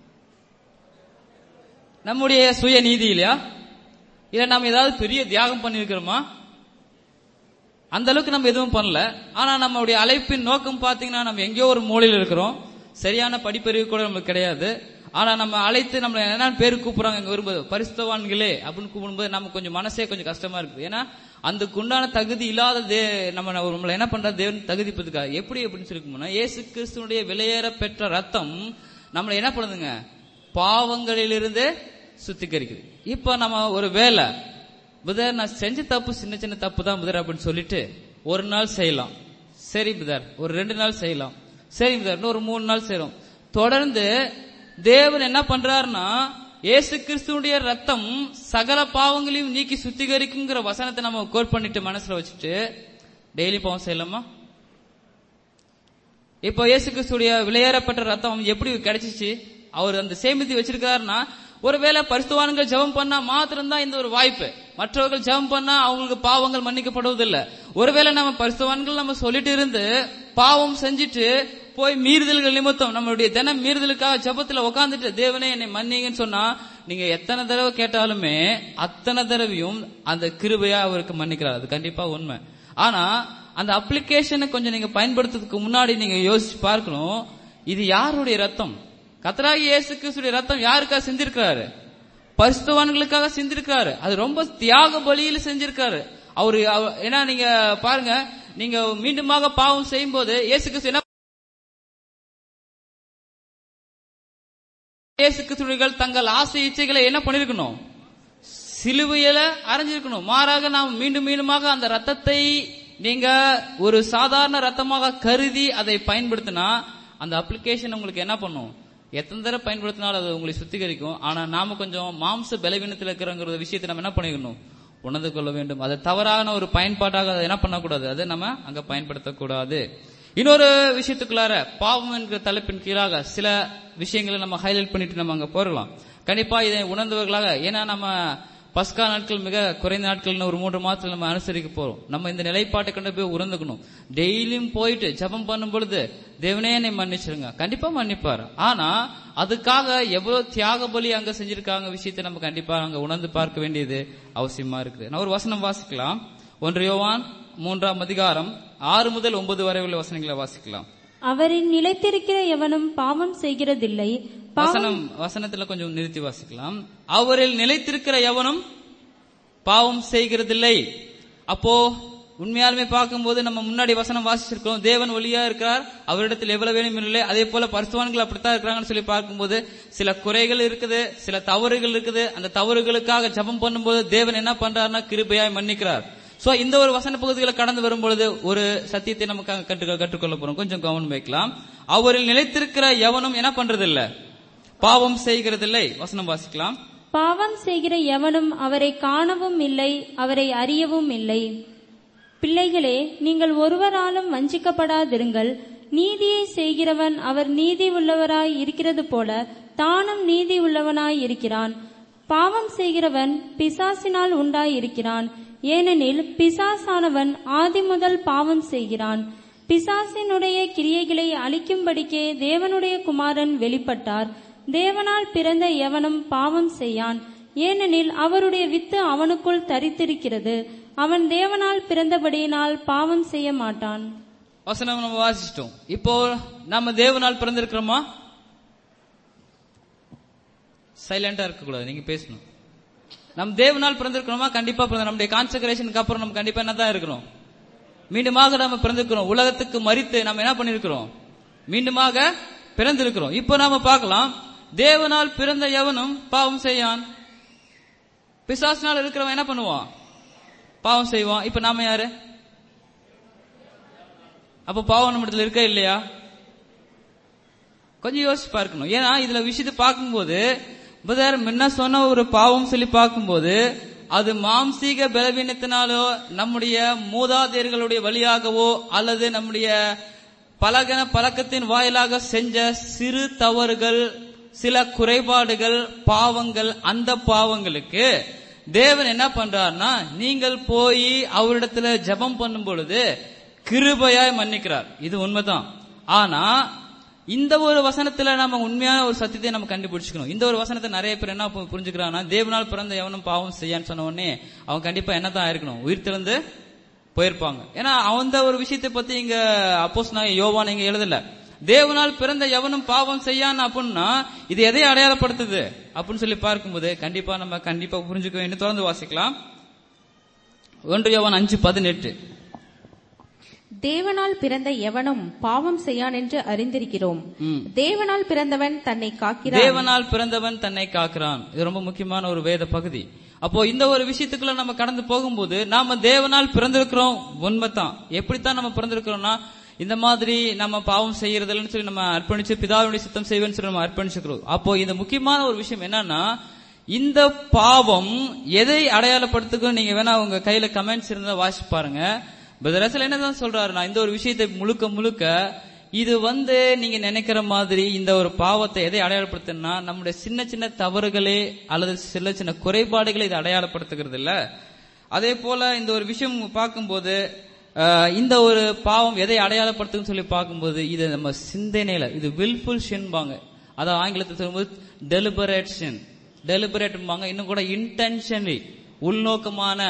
நம்முடைய சுய நீதி இல்லையா இல்ல நாம ஏதாவது பெரிய தியாகம் பண்ணிருக்கிறோமா அந்த அளவுக்கு நம்ம எதுவும் பண்ணல ஆனா நம்மளுடைய அழைப்பின் நோக்கம் பாத்தீங்கன்னா நம்ம எங்கேயோ ஒரு மூலையில இருக்கிறோம் சரியான படிப்பறிவு கூட நமக்கு கிடையாது ஆனா நம்ம அழைத்து நம்மள என்ன பேர் கூப்பிடுறாங்க இங்க வரும்போது பரிசுத்தவான்களே அப்படின்னு கூப்பிடும்போது நமக்கு கொஞ்சம் மனசே கொஞ்சம் கஷ்டமா இருக்கு ஏன்னா அதுக்கு உண்டான தகுதி இல்லாத தே நம்ம நம்மள என்ன பண்ற தேவன் தகுதிப்பதுக்கா எப்படி அப்படின்னு சொல்லி இயேசு கிறிஸ்துவனுடைய விலையேற பெற்ற ரத்தம் நம்மளை என்ன பண்ணுதுங்க பாவங்களிலிருந்து சுத்திகரிக்குது இப்ப நம்ம ஒரு வேலை புதர் நான் செஞ்ச தப்பு சின்ன சின்ன தப்பு தான் புதர் அப்படின்னு சொல்லிட்டு ஒரு நாள் செய்யலாம் சரி புதர் ஒரு ரெண்டு நாள் செய்யலாம் சரி புதர் இன்னும் ஒரு மூணு நாள் செய்யறோம் தொடர்ந்து தேவன் என்ன பண்றாருன்னா இயேசு கிறிஸ்துடைய ரத்தம் சகல பாவங்களையும் நீக்கி சுத்திகரிக்குங்கிற வசனத்தை நம்ம கோட் பண்ணிட்டு மனசுல வச்சுட்டு டெய்லி பாவம் செய்யலாமா இப்போ இயேசு கிறிஸ்துடைய விலையேறப்பட்ட ரத்தம் எப்படி கிடைச்சிச்சு அவர் அந்த சேமித்து வச்சிருக்காருன்னா ஒருவேளை பரிசுத்தவான்கள் ஜெபம் பண்ணா மாத்திரம் தான் இந்த ஒரு வாய்ப்பு மற்றவர்கள் ஜெபம் பண்ணா அவங்களுக்கு பாவங்கள் மன்னிக்கப்படுவதில்லை ஒருவேளை நம்ம பரிசுத்தவான்கள் நம்ம சொல்லிட்டு இருந்து பாவம் செஞ்சுட்டு போய் மீறுதல்கள் நிமித்தம் நம்மளுடைய தினம் மீறுதலுக்காக ஜெபத்துல உட்காந்துட்டு தேவனே என்னை மன்னிங்கன்னு சொன்னா நீங்க எத்தனை தடவை கேட்டாலுமே அத்தனை தடவையும் அந்த கிருபையா அவருக்கு மன்னிக்கிறார் அது கண்டிப்பா உண்மை ஆனா அந்த அப்ளிகேஷனை கொஞ்சம் நீங்க பயன்படுத்துறதுக்கு முன்னாடி நீங்க யோசிச்சு பார்க்கணும் இது யாருடைய ரத்தம் கத்தராகி இயேசு கிறிஸ்துடைய ரத்தம் யாருக்கா சிந்திருக்கிறாரு பரிசுத்தவான்களுக்காக செஞ்சிருக்காரு அது ரொம்ப தியாக பலியில செஞ்சிருக்காரு அவரு அவ- ஏன்னா நீங்க பாருங்க நீங்க மீண்டுமாக பாவம் செய்யும்போது இயேசு கிறிஸ்து என்ன இயேசு கிறிஸ்துவர்கள் தங்கள் ஆசை இச்சைகளை என்ன பண்ணிருக்கணும் சிலுவையில அரைஞ்சிருக்கணும் மாறாக நாம் மீண்டும் மீண்டுமாக அந்த ரத்தத்தை நீங்க ஒரு சாதாரண ரத்தமாக கருதி அதை பயன்படுத்தினா அந்த அப்ளிகேஷன் உங்களுக்கு என்ன பண்ணும் எத்தனை தடவை பயன்படுத்தினாலும் அது உங்களை சுத்திகரிக்கும் ஆனா நாம கொஞ்சம் மாம்ச பலவீனத்தில் இருக்கிறங்கிற விஷயத்தை நம்ம என்ன பண்ணிக்கணும் உணர்ந்து கொள்ள வேண்டும் அது தவறான ஒரு பயன்பாட்டாக அதை என்ன பண்ணக்கூடாது அதை நம்ம அங்க பயன்படுத்தக்கூடாது இன்னொரு விஷயத்துக்குள்ளார பாவம் என்கிற தலைப்பின் கீழாக சில விஷயங்களை நம்ம ஹைலைட் பண்ணிட்டு நம்ம அங்க போறலாம் கண்டிப்பா இதை உணர்ந்தவர்களாக ஏன்னா நம்ம பஸ்கா நாட்கள் மிக குறைந்த நாட்கள்னு ஒரு மூன்று மாதத்துல நம்ம அனுசரிக்க போறோம் நம்ம இந்த நிலைப்பாட்டை கொண்டு போய் உணர்ந்துக்கணும் டெய்லியும் போயிட்டு ஜெபம் பண்ணும் பொழுது தேவனே என்னை மன்னிச்சிருங்க கண்டிப்பா மன்னிப்பார் ஆனா அதுக்காக எவ்வளவு தியாக பலி அங்க செஞ்சிருக்காங்க விஷயத்தை நம்ம கண்டிப்பா அங்க உணர்ந்து பார்க்க வேண்டியது அவசியமா இருக்குது நான் ஒரு வசனம் வாசிக்கலாம் ஒன்று யோவான் மூன்றாம் அதிகாரம் ஆறு முதல் ஒன்பது வரை உள்ள வசனங்களை வாசிக்கலாம் அவரின் நிலைத்திருக்கிற எவனும் பாவம் செய்கிறதில்லை பாவம் வசனம் வசனத்துல கொஞ்சம் நிறுத்தி வாசிக்கலாம் அவரில் நிலைத்திருக்கிற எவனும் பாவம் செய்கிறதில்லை அப்போ உண்மையாலுமே பார்க்கும்போது நம்ம முன்னாடி வசனம் வாசிச்சிருக்கோம் தேவன் ஒளியா இருக்கிறார் அவரிடத்தில் எவ்வளவு வேணும் இல்லை அதே போல பரிசுவான்கள் அப்படித்தான் இருக்கிறாங்கன்னு சொல்லி பார்க்கும்போது சில குறைகள் இருக்குது சில தவறுகள் இருக்குது அந்த தவறுகளுக்காக ஜெபம் பண்ணும்போது தேவன் என்ன பண்றாருன்னா கிருபையாய் மன்னிக்கிறார் சோ இந்த ஒரு வசன பகுதிகளை கடந்து வரும்பொழுது ஒரு சத்தியத்தை நமக்கு அங்க கற்று கற்றுக்கொள்ள போறோம் கொஞ்சம் கவனம் வைக்கலாம் அவரில் நிலைத்திருக்கிற எவனும் என்ன பண்றதில்ல பாவம் செய்கிறதில்லை வசனம் வாசிக்கலாம் பாவம் செய்கிற எவனும் அவரை காணவும் இல்லை அவரை அறியவும் இல்லை பிள்ளைகளே நீங்கள் ஒருவராலும் வஞ்சிக்கப்படாதிருங்கள் நீதியை செய்கிறவன் அவர் நீதி உள்ளவராய் இருக்கிறது போல தானும் நீதி உள்ளவனாய் இருக்கிறான் பாவம் செய்கிறவன் பிசாசினால் உண்டாய் இருக்கிறான் ஏனெனில் பிசாசானவன் ஆதி முதல் பாவம் செய்கிறான் பிசாசினுடைய கிரியைகளை அழிக்கும்படிக்கே தேவனுடைய குமாரன் வெளிப்பட்டார் தேவனால் பிறந்த எவனும் பாவம் செய்யான் ஏனெனில் அவருடைய வித்து அவனுக்குள் தரித்திருக்கிறது அவன் தேவனால் பிறந்தபடியினால் பாவம் செய்ய மாட்டான் வசனம் நம்ம வாசிச்சிட்டோம் இப்போ நம்ம தேவனால் பிறந்திருக்கிறோமா சைலண்டா இருக்க கூடாது நீங்க பேசணும் நம்ம தேவனால் பிறந்திருக்கிறோமா கண்டிப்பா பிறந்த நம்முடைய கான்செக்ரேஷனுக்கு அப்புறம் நம்ம கண்டிப்பா என்ன தான் இருக்கிறோம் மீண்டுமாக நம்ம பிறந்திருக்கிறோம் உலகத்துக்கு மறித்து நம்ம என்ன பண்ணிருக்கிறோம் மீண்டுமாக பிறந்திருக்கிறோம் இப்போ நாம பார்க்கலாம் தேவனால் பிறந்த எவனும் பாவம் செய்யான் பிசாசினால் இருக்கிறவன் என்ன பண்ணுவான் பாவம் செய்வான் இப்ப நாம யாரு அப்ப பாவம் நம்ம இடத்துல இருக்கா இல்லையா கொஞ்சம் யோசிச்சு பார்க்கணும் ஏன்னா இதுல விஷயத்தை பார்க்கும்போது பிரதர் முன்ன சொன்ன ஒரு பாவம் சொல்லி பார்க்கும்போது அது மாம்சீக பலவீனத்தினாலோ நம்முடைய மூதாதையர்களுடைய வழியாகவோ அல்லது நம்முடைய பழக பழக்கத்தின் வாயிலாக செஞ்ச சிறு தவறுகள் சில குறைபாடுகள் பாவங்கள் அந்த பாவங்களுக்கு தேவன் என்ன பண்றாருன்னா நீங்கள் போய் அவரிடத்துல ஜெபம் பண்ணும் பொழுது கிருபையாய் மன்னிக்கிறார் இது உண்மைதான் ஆனா இந்த ஒரு வசனத்துல நம்ம உண்மையான ஒரு சத்தியத்தை நம்ம கண்டுபிடிச்சுக்கணும் இந்த ஒரு வசனத்தை நிறைய பேர் என்ன பு- புரிஞ்சுக்கிறாங்கன்னா தேவனால் பிறந்த எவனும் பாவம் செய்யான்னு சொன்ன உடனே அவன் கண்டிப்பா என்னதான் இருக்கணும் உயிர் திறந்து போயிருப்பாங்க ஏன்னா அந்த ஒரு விஷயத்தை பத்தி இங்க அப்போஸ் நான் யோவான் இங்க எழுதல தேவனால் பிறந்த எவனும் பாவம் செய்யான் அப்படின்னா இது எதை அடையாளப்படுத்துது அப்படின்னு சொல்லி பார்க்கும்போது கண்டிப்பா நம்ம கண்டிப்பா புரிஞ்சுக்க வேண்டும் தொடர்ந்து வாசிக்கலாம் ஒன்று யோவான் அஞ்சு பதினெட்டு தேவனால் பிறந்த எவனும் பாவம் செய்யான் என்று அறிந்திருக்கிறோம் ம். தேவனால் பிறந்தவன் தன்னை காக்கிறான் தேவனால் பிறந்தவன் தன்னை காக்கிறான் இது ரொம்ப முக்கியமான ஒரு வேத பகுதி அப்போ இந்த ஒரு விஷயத்துக்குள்ள நம்ம கடந்து போகும்போது நாம தேவனால் பிறந்திருக்கிறோம் உண்மைதான் எப்படித்தான் நம்ம பிறந்திருக்கிறோம்னா இந்த மாதிரி நம்ம பாவம் செய்யறதுன்னு சொல்லி நம்ம அர்ப்பணிச்சு பிதாவுடைய சித்தம் செய்வேன்னு சொல்லி நம்ம அர்ப்பணிச்சுக்கிறோம் அப்போ இந்த முக்கியமான ஒரு விஷயம் என்னன்னா இந்த பாவம் எதை அடையாளப்படுத்துக்கும் நீங்க வேணா உங்க கையில கமெண்ட்ஸ் இருந்தா வாசிச்சு பாருங்க பிரதரசல் என்னதான் சொல்றாருன்னா இந்த ஒரு விஷயத்தை முழுக்க முழுக்க இது வந்து நீங்க நினைக்கிற மாதிரி இந்த ஒரு பாவத்தை எதை அடையாளப்படுத்துனா நம்முடைய சின்ன சின்ன தவறுகளே அல்லது சில சின்ன குறைபாடுகளை இது அடையாளப்படுத்துகிறது இல்ல அதே போல இந்த ஒரு விஷயம் பார்க்கும்போது அஹ், இந்த ஒரு பாவம் எதை அடையாளப்படுத்துன்னு சொல்லி பார்க்கும்போது இது நம்ம சிந்தனையில இது வில்ஃபுல் ஷின்பாங்க அதாவது ஆங்கிலத்தில் சொல்லும்போது டெலிபரேட் ஷின் டெலிபரேட்பாங்க இன்னும் கூட இன்டென்ஷனலி உள்நோக்கமான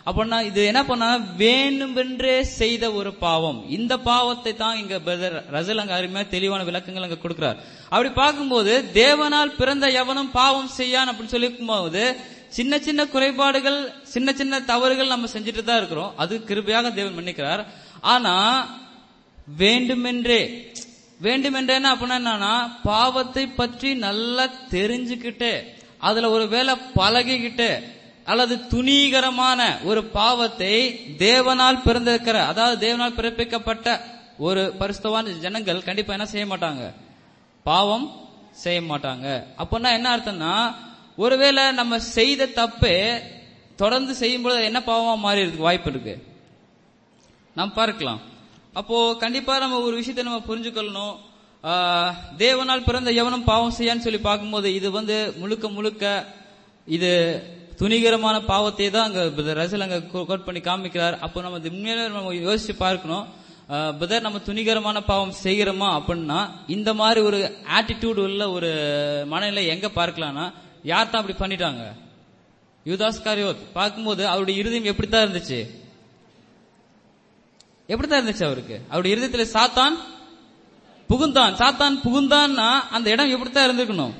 அப்படின்னா இது என்ன பண்ணா வேண்டுமென்றே செய்த ஒரு பாவம் இந்த பாவத்தை தான் இங்க பிரதர் ரசல் அங்க அருமையா தெளிவான விளக்கங்கள் அங்க கொடுக்கிறார் அப்படி பார்க்கும்போது தேவனால் பிறந்த எவனும் பாவம் செய்யான் அப்படின்னு சொல்லிக்கும்போது சின்ன சின்ன குறைபாடுகள் சின்ன சின்ன தவறுகள் நம்ம செஞ்சுட்டு தான் இருக்கிறோம் அது கிருபையாக தேவன் மன்னிக்கிறார் ஆனா வேண்டுமென்றே வேண்டுமென்றேன்னா அப்படின்னா என்னன்னா பாவத்தை பற்றி நல்லா தெரிஞ்சுக்கிட்டு அதுல ஒரு வேலை பழகிக்கிட்டு அல்லது துணிகரமான ஒரு பாவத்தை தேவனால் பிறந்திருக்கிற அதாவது தேவனால் பிறப்பிக்கப்பட்ட ஒரு பரிசுத்தவான ஜனங்கள் கண்டிப்பா என்ன செய்ய மாட்டாங்க பாவம் செய்ய மாட்டாங்க அப்படின்னா என்ன அர்த்தம்னா ஒருவேளை நம்ம செய்த தப்பே தொடர்ந்து செய்யும்போது என்ன பாவமா மாறிடுறதுக்கு வாய்ப்பு இருக்கு நாம் பார்க்கலாம் அப்போ கண்டிப்பா நம்ம ஒரு விஷயத்தை நம்ம புரிஞ்சுக்கொள்ளணும் ஆஹ், தேவனால் பிறந்த எவனும் பாவம் செய்யான்னு சொல்லி பார்க்கும்போது இது வந்து முழுக்க முழுக்க இது துணிகரமான பாவத்தை தான் அங்க பிரதர் ரசல் அங்க கோட் பண்ணி காமிக்கிறார் அப்போ நம்ம இது உண்மையிலே நம்ம யோசிச்சு பார்க்கணும் பிரதர் நம்ம துணிகரமான பாவம் செய்கிறோமா அப்படின்னா இந்த மாதிரி ஒரு ஆட்டிடியூட் உள்ள ஒரு மனநிலை எங்க பார்க்கலாம்னா யார் தான் அப்படி பண்ணிட்டாங்க யூதாஸ் காரியோத் பார்க்கும்போது அவருடைய இருதயம் எப்படித்தான் இருந்துச்சு எப்படித்தான் இருந்துச்சு அவருக்கு அவருடைய இருதயத்துல சாத்தான் புகுந்தான் சாத்தான் புகுந்தான்னா அந்த இடம் எப்படித்தான் இருந்திருக்கணும்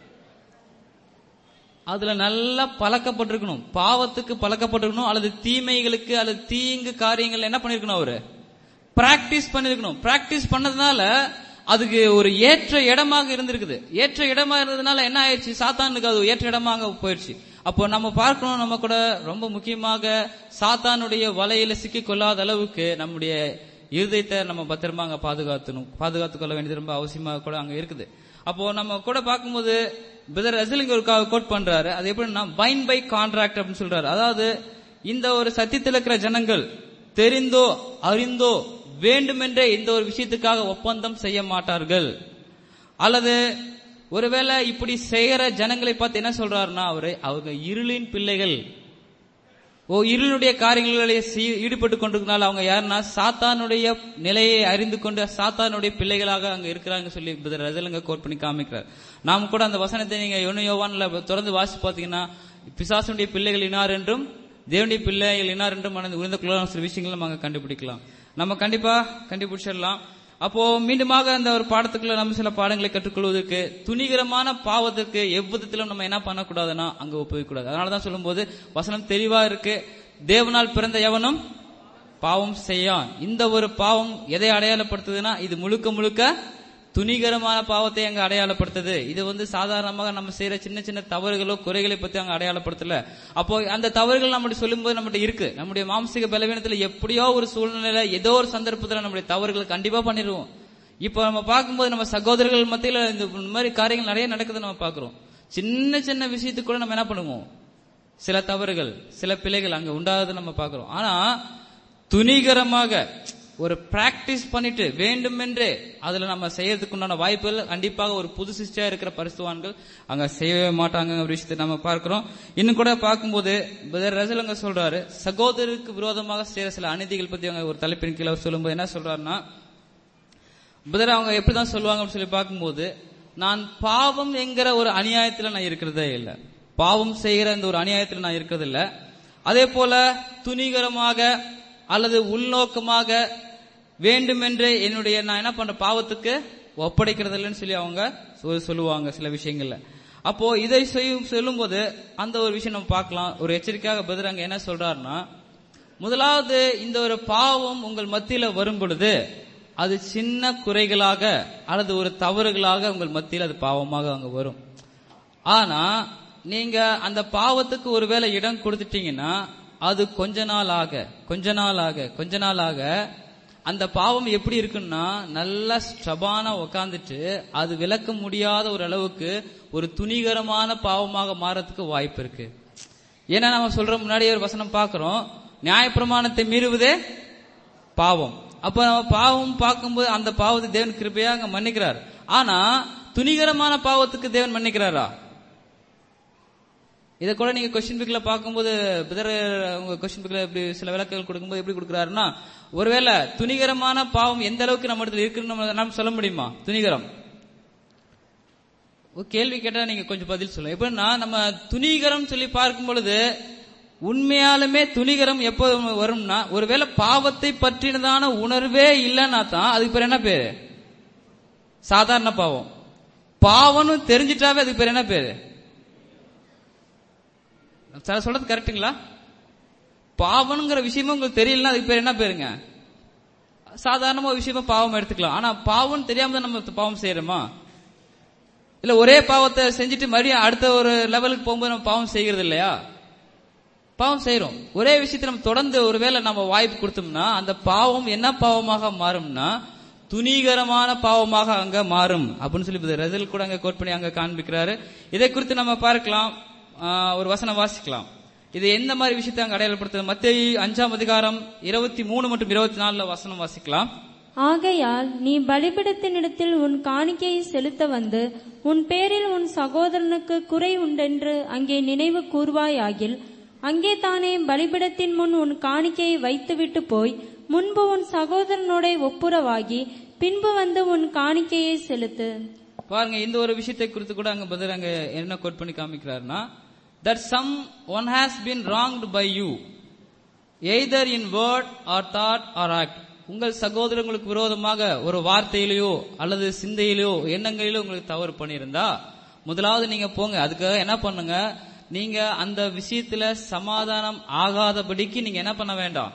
அதுல நல்லா பழக்கப்பட்டிருக்கணும் பாவத்துக்கு பழக்கப்பட்டிருக்கணும் அல்லது தீமைகளுக்கு அல்லது தீங்கு காரியங்கள் என்ன பண்ணிருக்கணும் அவரு பிராக்டிஸ் பண்ணிருக்கணும் பிராக்டிஸ் பண்ணதுனால அதுக்கு ஒரு ஏற்ற இடமாக இருந்திருக்குது ஏற்ற இடமா இருந்ததுனால என்ன ஆயிடுச்சு சாத்தானுக்கு அது ஏற்ற இடமாக போயிடுச்சு அப்போ நம்ம பார்க்கணும் நம்ம கூட ரொம்ப முக்கியமாக சாத்தானுடைய வலையில சிக்கி கொள்ளாத அளவுக்கு நம்முடைய இருதயத்தை நம்ம பத்திரமா அங்க பாதுகாத்தணும் பாதுகாத்துக் கொள்ள வேண்டியது ரொம்ப அவசியமா கூட அங்க இருக்குது அப்போ நம்ம கூட பார்க்கும்போது பிரதர் ரசலிங்க ஒரு கோட் பண்றாரு அது எப்படின்னா பைன் பை கான்ட்ராக்ட் அப்படின்னு சொல்றாரு அதாவது இந்த ஒரு சத்தியத்தில் இருக்கிற ஜனங்கள் தெரிந்தோ அறிந்தோ வேண்டுமென்றே இந்த ஒரு விஷயத்துக்காக ஒப்பந்தம் செய்ய மாட்டார்கள் அல்லது ஒருவேளை இப்படி செய்யற ஜனங்களை பார்த்து என்ன சொல்றாருன்னா அவரு அவங்க இருளின் பிள்ளைகள் ஓ இருளுடைய காரியங்களிலே சீ- ஈடுபட்டு கொண்டிருக்கனால அவங்க யாருன்னா சாத்தானுடைய நிலையை அறிந்து கொண்டு சாத்தானுடைய பிள்ளைகளாக அங்க இருக்கிறாங்க சொல்லி பிரதர் ரஜலங்க கோட் பண்ணி காமிக்கிறார் நாம் கூட அந்த வசனத்தை நீங்க யோனு யோவான்ல தொடர்ந்து வாசி பாத்தீங்கன்னா பிசாசனுடைய பிள்ளைகள் இனார் என்றும் தேவனுடைய பிள்ளைகள் இனார் என்றும் மனது உயர்ந்த குலரான சில விஷயங்களை நம்ம அங்க கண்டுபிடிக்கலாம் நம்ம கண்டிப்பா கண்டுபிடிச்சிடலாம் அப்போ மீண்டுமாக அந்த ஒரு பாடத்துக்குள்ள நம்ம சில பாடங்களை கற்றுக்கொள்வதற்கு துணிகரமான பாவத்துக்கு எவ்விதத்திலும் நம்ம என்ன பண்ணக்கூடாதுன்னா அங்க ஒப்புவிக்கூடாது அதனாலதான் சொல்லும்போது வசனம் தெளிவா இருக்கு தேவனால் பிறந்த எவனும் பாவம் செய்யான் இந்த ஒரு பாவம் எதை அடையாளப்படுத்துதுன்னா இது முழுக்க முழுக்க துணிகரமான பாவத்தை அங்க அடையாளப்படுத்துது இது வந்து சாதாரணமாக நம்ம செய்யற சின்ன சின்ன தவறுகளோ குறைகளை பத்தி அங்க அடையாளப்படுத்தல அப்போ அந்த தவறுகள் நம்முடைய சொல்லும்போது நம்மகிட்ட இருக்கு நம்முடைய மாம்சிக பலவீனத்துல எப்படியோ ஒரு சூழ்நிலையில ஏதோ ஒரு சந்தர்ப்பத்துல நம்முடைய தவறுகள் கண்டிப்பா பண்ணிடுவோம் இப்போ நம்ம பார்க்கும்போது நம்ம சகோதரர்கள் மத்தியில இந்த மாதிரி காரியங்கள் நிறைய நடக்குது நம்ம பார்க்கிறோம் சின்ன சின்ன விஷயத்துக்கு கூட நம்ம என்ன பண்ணுவோம் சில தவறுகள் சில பிழைகள் அங்க உண்டாகுது நம்ம பார்க்கிறோம் ஆனா துணிகரமாக ஒரு பிராக்டிஸ் பண்ணிட்டு வேண்டுமென்றே அதுல நம்ம செய்யறதுக்கு உண்டான வாய்ப்புகள் கண்டிப்பாக ஒரு புது சிஸ்டா இருக்கிற பரிசுவான்கள் அங்க செய்யவே மாட்டாங்க ஒரு விஷயத்தை நம்ம பார்க்கிறோம் இன்னும் கூட பார்க்கும்போது பிரதர் ரசல் அங்க சொல்றாரு சகோதரருக்கு விரோதமாக செய்யற சில அநீதிகள் பத்தி அவங்க ஒரு தலைப்பின் கீழே அவர் சொல்லும்போது என்ன சொல்றாருன்னா பிரதர் அவங்க எப்படிதான் சொல்லுவாங்க அப்படின்னு சொல்லி பார்க்கும்போது நான் பாவம் என்கிற ஒரு அநியாயத்துல நான் இருக்கிறதே இல்லை பாவம் செய்கிற இந்த ஒரு அநியாயத்துல நான் இருக்கிறது இல்ல அதே போல துணிகரமாக அல்லது உள்நோக்கமாக வேண்டுமென்றே என்னுடைய நான் என்ன பண்ற பாவத்துக்கு ஒப்படைக்கிறது இல்லைன்னு சொல்லி அவங்க சொ- சொல்லுவாங்க சில விஷயங்கள்ல அப்போ இதை செய்யும் சொல்லும்போது அந்த ஒரு விஷயம் நம்ம பார்க்கலாம் ஒரு எச்சரிக்கையாக பதில் அங்க என்ன சொல்றாருன்னா முதலாவது இந்த ஒரு பாவம் உங்கள் மத்தியில வரும் பொழுது அது சின்ன குறைகளாக அல்லது ஒரு தவறுகளாக உங்கள் மத்தியில் அது பாவமாக அங்க வரும் ஆனா நீங்க அந்த பாவத்துக்கு ஒருவேளை இடம் கொடுத்துட்டீங்கன்னா அது கொஞ்ச நாள் ஆக கொஞ்ச நாள் ஆக கொஞ்ச நாள் ஆக அந்த பாவம் எப்படி இருக்குன்னா நல்லா ஸ்டபானா உக்காந்துட்டு அது விளக்க முடியாத ஒரு அளவுக்கு ஒரு துணிகரமான பாவமாக மாறதுக்கு வாய்ப்பு இருக்கு ஏன்னா நம்ம சொல்ற முன்னாடியே ஒரு வசனம் பார்க்கிறோம் நியாயப்பிரமாணத்தை மீறுவதே பாவம் அப்ப நம்ம பாவம் பார்க்கும்போது அந்த பாவத்தை தேவன் கிருபையா அங்க மன்னிக்கிறார் ஆனா துணிகரமான பாவத்துக்கு தேவன் மன்னிக்கிறாரா இதை கூட நீங்க கொஸ்டின் புக்ல பார்க்கும்போது பிதர் உங்க கொஸ்டின் புக்ல இப்படி சில விளக்குகள் கொடுக்கும்போது எப்படி கொடுக்குறாருன்னா ஒருவேளை துணிகரமான பாவம் எந்த அளவுக்கு நம்ம இடத்துல இருக்குன்னு நம்ம- நம்ம சொல்ல முடியுமா துணிகரம் ஒரு கேள்வி கேட்டா நீங்க கொஞ்சம் பதில் சொல்லுங்க எப்படின்னா நம்ம துணிகரம் சொல்லி பார்க்கும் பொழுது உண்மையாலுமே துணிகரம் எப்போ வரும்னா ஒருவேளை பாவத்தை பற்றினதான உணர்வே இல்லைன்னா தான் அதுக்கு பேர் என்ன பேரு சாதாரண பாவம் பாவம்னு தெரிஞ்சிட்டாவே அதுக்கு பேர் என்ன பேரு சார் சொல்றது கரெக்ட்டுங்களா பாவம்ங்கிற விஷயமும் உங்களுக்கு தெரியலன்னா அதுக்கு பேர் என்ன பேருங்க சாதாரணமா ஒரு விஷயமா பாவம் எடுத்துக்கலாம் ஆனா பாவம் தெரியாம தான் நம்ம பாவம் செய்யறோமா இல்ல ஒரே பாவத்தை செஞ்சுட்டு மறுபடியும் அடுத்த ஒரு லெவலுக்கு போகும்போது நம்ம பாவம் செய்யறது இல்லையா பாவம் செய்யறோம் ஒரே விஷயத்தை நம்ம தொடர்ந்து ஒருவேளை நம்ம வாய்ப்பு கொடுத்தோம்னா அந்த பாவம் என்ன பாவமாக மாறும்னா துணிகரமான பாவமாக அங்க மாறும் அப்படின்னு சொல்லி ரசல் கூட அங்க கோட் பண்ணி அங்க காண்பிக்கிறாரு இதை குறித்து நம்ம பார்க்கலாம் ஆஹ், ஒரு வசனம் வாசிக்கலாம் இது எந்த மாதிரி விஷயத்தை அங்க அடையாளப்படுத்துது மத்திய அஞ்சாம் அதிகாரம் இருபத்தி மூணு மற்றும் இருபத்தி நாலுல வசனம் வாசிக்கலாம் ஆகையால் நீ பலிபிடத்தினிடத்தில் உன் காணிக்கையை செலுத்த வந்து உன் பேரில் உன் சகோதரனுக்கு குறை உண்டென்று அங்கே நினைவு கூர்வாயாகில் அங்கே தானே பலிபிடத்தின் முன் உன் காணிக்கையை வைத்துவிட்டு போய் முன்பு உன் சகோதரனோட ஒப்புரவாகி பின்பு வந்து உன் காணிக்கையை செலுத்து பாருங்க இந்த ஒரு விஷயத்தை குறித்து கூட அங்க பதில் அங்க என்ன கோட் பண்ணி காமிக்கிறாருன்னா that someone has been wronged by you either in word or thought or act உங்கள் சகோதரங்களுக்கு விரோதமாக ஒரு வார்த்தையிலேயோ அல்லது சிந்தையிலேயோ எண்ணங்களிலோ உங்களுக்கு தவறு பண்ணியிருந்தா முதலாவது நீங்க போங்க அதுக்காக என்ன பண்ணுங்க நீங்க அந்த விஷயத்துல சமாதானம் ஆகாதபடிக்கு நீங்க என்ன பண்ண வேண்டாம்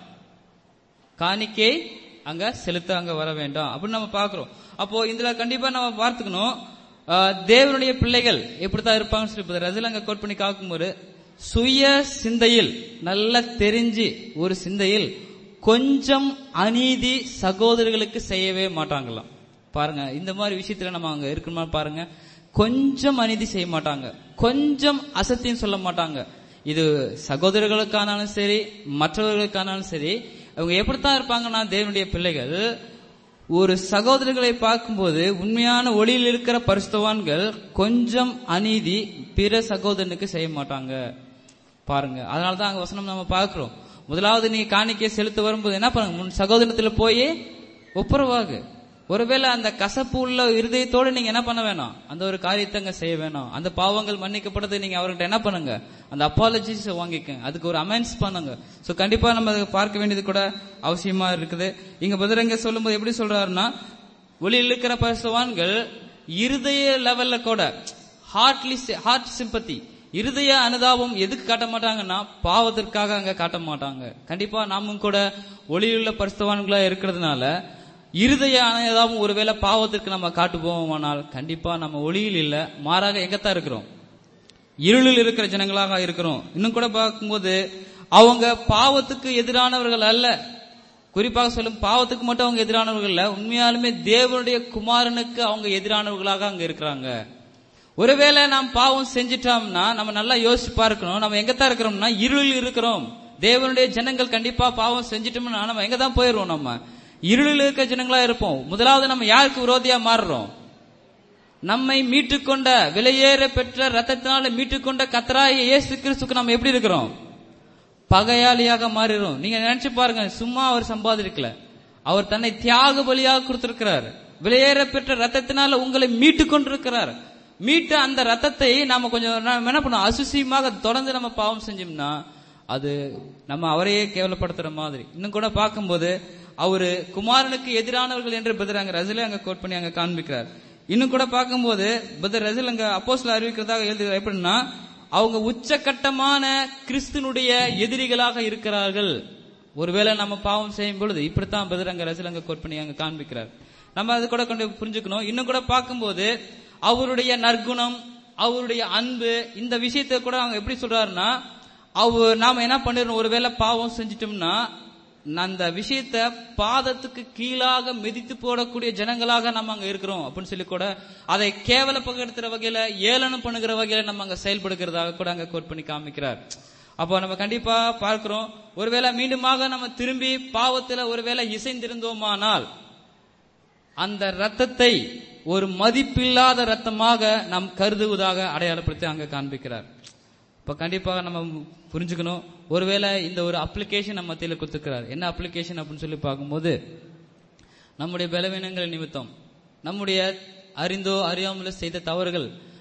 காணிக்கை அங்க செலுத்த அங்க வர வேண்டாம் அப்படின்னு நம்ம பாக்குறோம் அப்போ இதுல கண்டிப்பா நம்ம பார்த்துக்கணும் ஆஹ், தேவனுடைய பிள்ளைகள் எப்படித்தான் இருப்பாங்கன்னு சொல்லி ரசில் அங்க கோட் பண்ணி காக்கும்போது சுய சிந்தையில் நல்லா தெரிஞ்சு ஒரு சிந்தையில் கொஞ்சம் அநீதி சகோதரர்களுக்கு செய்யவே மாட்டாங்களாம் பாருங்க இந்த மாதிரி விஷயத்துல நம்ம அங்க இருக்கணுமா பாருங்க கொஞ்சம் அநீதி செய்ய மாட்டாங்க கொஞ்சம் அசத்தியம் சொல்ல மாட்டாங்க இது சகோதரர்களுக்கானாலும் சரி மற்றவர்களுக்கானாலும் சரி அவங்க எப்படித்தான் இருப்பாங்கன்னா தேவனுடைய பிள்ளைகள் ஒரு சகோதரர்களை பார்க்கும்போது உண்மையான ஒளியில் இருக்கிற பரிசுத்தவான்கள் கொஞ்சம் அநீதி பிற சகோதரனுக்கு செய்ய மாட்டாங்க பாருங்க அதனாலதான் அங்க வசனம் நம்ம பார்க்கிறோம் முதலாவது நீ காணிக்கை செலுத்த வரும்போது என்ன பண்ணுங்க உன் சகோதரத்துல போய் ஒப்புரவாகு ஒருவேளை அந்த கசப்பு உள்ள இருதயத்தோட நீங்க என்ன பண்ண வேணாம் அந்த ஒரு காரியத்தை அங்க செய்ய வேணாம் அந்த பாவங்கள் மன்னிக்கப்படுறது நீங்க அவர்கிட்ட என்ன பண்ணுங்க அந்த அப்பாலஜிஸ் வாங்கிக்கங்க அதுக்கு ஒரு அமெண்ட்ஸ் பண்ணுங்க சோ கண்டிப்பா நம்ம அதை பார்க்க வேண்டியது கூட அவசியமா இருக்குது இங்க பதிரங்க சொல்லும்போது எப்படி சொல்றாருன்னா ஒளியில் இருக்கிற பரிசுவான்கள் இருதய லெவல்ல கூட ஹார்ட்லி ஹார்ட் சிம்பத்தி இருதய அனுதாபம் எதுக்கு காட்ட மாட்டாங்கன்னா பாவத்திற்காக அங்க காட்ட மாட்டாங்க கண்டிப்பா நாமும் கூட ஒளியுள்ள பரிசுத்தவான்களா இருக்கிறதுனால இருதய அனுதாபம் ஒருவேளை பாவத்திற்கு நம்ம காட்டு போவோமானால் கண்டிப்பா நம்ம ஒளியில் இல்ல மாறாக எங்கத்தான் இருக்கிறோம் இருளில் இருக்கிற ஜனங்களாக இருக்கிறோம் இன்னும் கூட பார்க்கும்போது அவங்க பாவத்துக்கு எதிரானவர்கள் அல்ல குறிப்பாக சொல்லும் பாவத்துக்கு மட்டும் அவங்க எதிரானவர்கள் இல்ல உண்மையாலுமே தேவனுடைய குமாரனுக்கு அவங்க எதிரானவர்களாக அங்க இருக்கிறாங்க ஒருவேளை நாம் பாவம் செஞ்சிட்டோம்னா நம்ம நல்லா யோசிச்சு பார்க்கணும் நம்ம எங்கத்தான் இருக்கிறோம்னா இருளில் இருக்கிறோம் தேவனுடைய ஜனங்கள் கண்டிப்பா பாவம் செஞ்சிட்டோம்னா நம்ம எங்க தான் போயிருவோம் நம்ம இருளில் இருக்கிற ஜனங்களா இருப்போம் முதலாவது நம்ம யாருக்கு விரோதியா மாறுறோம் நம்மை மீட்டுக்கொண்ட விலையேற பெற்ற ரத்தத்தினால மீட்டுக்கொண்ட கத்தராய இயேசு கிறிஸ்துக்கு நம்ம எப்படி இருக்கிறோம் பகையாளியாக மாறிடும் நீங்க நினைச்சு பாருங்க சும்மா அவர் சம்பாதிக்கல அவர் தன்னை தியாக பலியாக கொடுத்திருக்கிறார் விலையேற பெற்ற ரத்தத்தினால உங்களை மீட்டு கொண்டிருக்கிறார் மீட்ட அந்த ரத்தத்தை நாம கொஞ்சம் நாம என்ன பண்ணும் அசுசியமாக தொடர்ந்து நம்ம பாவம் செஞ்சோம்னா அது நம்ம அவரையே கேவலப்படுத்துற மாதிரி இன்னும் கூட பார்க்கும்போது அவரு குமாரனுக்கு எதிரானவர்கள் என்று பதில் அங்க ரசில அங்க கோட் பண்ணி அங்க காண்பிக்கிறார் இன்னும் கூட பார்க்கும்போது பதில் ரசில் அங்க அப்போஸ்ல அறிவிக்கிறதாக எழுதுகிறார் எப்படின்னா அவங்க உச்சகட்டமான கிறிஸ்துனுடைய எதிரிகளாக இருக்கிறார்கள் ஒருவேளை நம்ம பாவம் செய்யும் பொழுது இப்படித்தான் பதிரங்க ரசிலங்க கோட் பண்ணி அங்க காண்பிக்கிறார் நம்ம அது கூட கொண்டு புரிஞ்சுக்கணும் இன்னும் கூட பார்க்கும்போது அவருடைய நற்குணம் அவருடைய அன்பு இந்த விஷயத்தை கூட அவங்க எப்படி சொல்றாருன்னா அவர் நாம என்ன பண்ணிடுறோம் ஒருவேளை பாவம் செஞ்சிட்டோம்னா அந்த விஷயத்த பாதத்துக்கு கீழாக மிதித்து போடக்கூடிய ஜனங்களாக நம்ம அங்க இருக்கிறோம் அப்படின்னு சொல்லி கூட அதை கேவலப்படுத்துற வகையில ஏளனம் பண்ணுகிற வகையில நம்ம அங்க செயல்படுகிறதாக கூட அங்க கோட் பண்ணி காமிக்கிறார் அப்போ நம்ம கண்டிப்பா பார்க்கிறோம் ஒருவேளை மீண்டுமாக நம்ம திரும்பி பாவத்துல ஒருவேளை இசைந்திருந்தோமானால் அந்த ரத்தத்தை ஒரு மதிப்பில்லாத ரத்தமாக நாம் கருதுவதாக அடையாளப்படுத்தி அங்க காண்பிக்கிறார் இப்ப கண்டிப்பாக நம்ம புரிஞ்சுக்கணும் ஒருவேளை இந்த ஒரு அப்ளிகேஷன் நம்ம மத்தியில கொடுத்துக்கிறார் என்ன அப்ளிகேஷன் அப்படின்னு சொல்லி பார்க்கும்போது நம்முடைய பலவீனங்கள் நிமித்தம் நம்முடைய அறிந்தோ அறியாமலோ செய்த தவறுகள்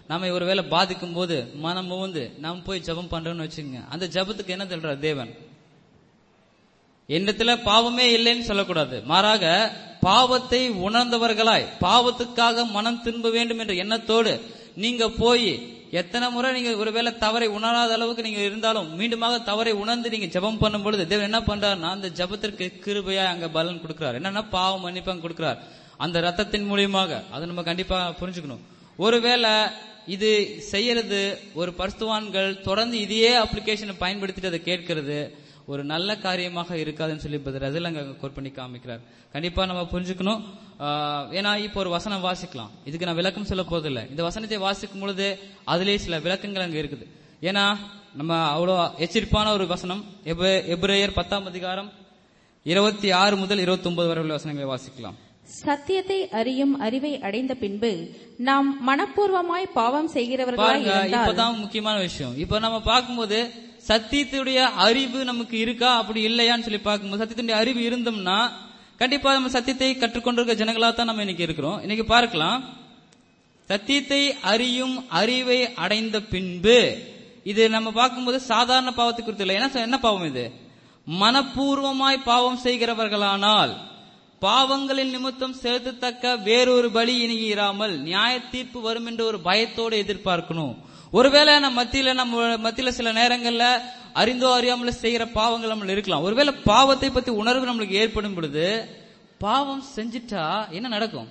நாம ஒருவேளை பாதிக்கும் போது மனம் வந்து நாம் போய் ஜெபம் பண்றோம்னு வச்சுக்கோங்க அந்த ஜெபத்துக்கு என்ன சொல்றார் தேவன் என்னத்துல பாவமே இல்லைன்னு சொல்லக்கூடாது மாறாக பாவத்தை உணர்ந்தவர்களாய் பாவத்துக்காக மனம் திரும்ப வேண்டும் என்ற எண்ணத்தோடு நீங்க போய் எத்தனை முறை நீங்க ஒருவேளை தவறை உணராத அளவுக்கு நீங்க இருந்தாலும் மீண்டுமாக தவறை உணர்ந்து நீங்க ஜெபம் பண்ணும் பொழுது தேவன் என்ன பண்றாருன்னா அந்த ஜெபத்திற்கு கிருபையா அங்க பலன் கொடுக்கிறார் என்னன்னா பாவம் மன்னிப்பாங்க கொடுக்கிறார் அந்த ரத்தத்தின் மூலியமாக அதை நம்ம கண்டிப்பா புரிஞ்சுக்கணும் ஒருவேளை இது செய்யறது ஒரு பரிசுவான்கள் தொடர்ந்து இதையே அப்ளிகேஷனை பயன்படுத்திட்டு அதை கேட்கறது ஒரு நல்ல காரியமாக இருக்காதுன்னு சொல்லி பதில் அதில் அங்க கோட் பண்ணி காமிக்கிறார் கண்டிப்பா நம்ம புரிஞ்சுக்கணும் ஆஹ், ஏன்னா இப்போ ஒரு வசனம் வாசிக்கலாம் இதுக்கு நான் விளக்கம் சொல்ல போதில்லை இந்த வசனத்தை வாசிக்கும் பொழுது அதிலே சில விளக்கங்கள் அங்க இருக்குது ஏன்னா நம்ம அவ்வளோ எச்சரிப்பான ஒரு வசனம் எப- எபிரேயர் பத்தாம் அதிகாரம் இருபத்தி ஆறு முதல் இருபத்தி ஒன்பது வரை உள்ள வசனங்களை வாசிக்கலாம் சத்தியத்தை அறியும் அறிவை அடைந்த பின்பு நாம் மனப்பூர்வமாய் பாவம் செய்கிறவர்களாய் பாருங்க இருந்தால் இப்பதான் முக்கியமான விஷயம் இப்ப நம்ம பார்க்கும்போது சத்தியத்துடைய அறிவு நமக்கு இருக்கா அப்படி இல்லையான்னு சொல்லி பார்க்கும்போது சத்தியத்துடைய அறிவு இருந்தோம்னா கண்டிப்பா நம்ம சத்தியத்தை கற்றுக்கொண்டிருக்க ஜனங்களா தான் நம்ம இன்னைக்கு இருக்கிறோம் இன்னைக்கு பார்க்கலாம் சத்தியத்தை அறியும் அறிவை அடைந்த பின்பு இது நம்ம பார்க்கும்போது சாதாரண பாவத்தை குறித்து இல்லை என்ன என்ன பாவம் இது மனப்பூர்வமாய் பாவம் செய்கிறவர்களானால் பாவங்களின் நிமித்தம் செலுத்தத்தக்க வேறொரு பலி இனி இராமல் நியாய தீர்ப்பு வரும் என்ற ஒரு பயத்தோடு எதிர்பார்க்கணும் ஒருவேளை நம்ம மத்தியில நம்ம மத்தியில சில நேரங்கள்ல அறிந்தோ அறியாமல செய்கிற பாவங்கள் நம்ம இருக்கலாம் ஒருவேளை பாவத்தை பத்தி உணர்வு நம்மளுக்கு ஏற்படும் பொழுது பாவம் செஞ்சிட்டா என்ன நடக்கும்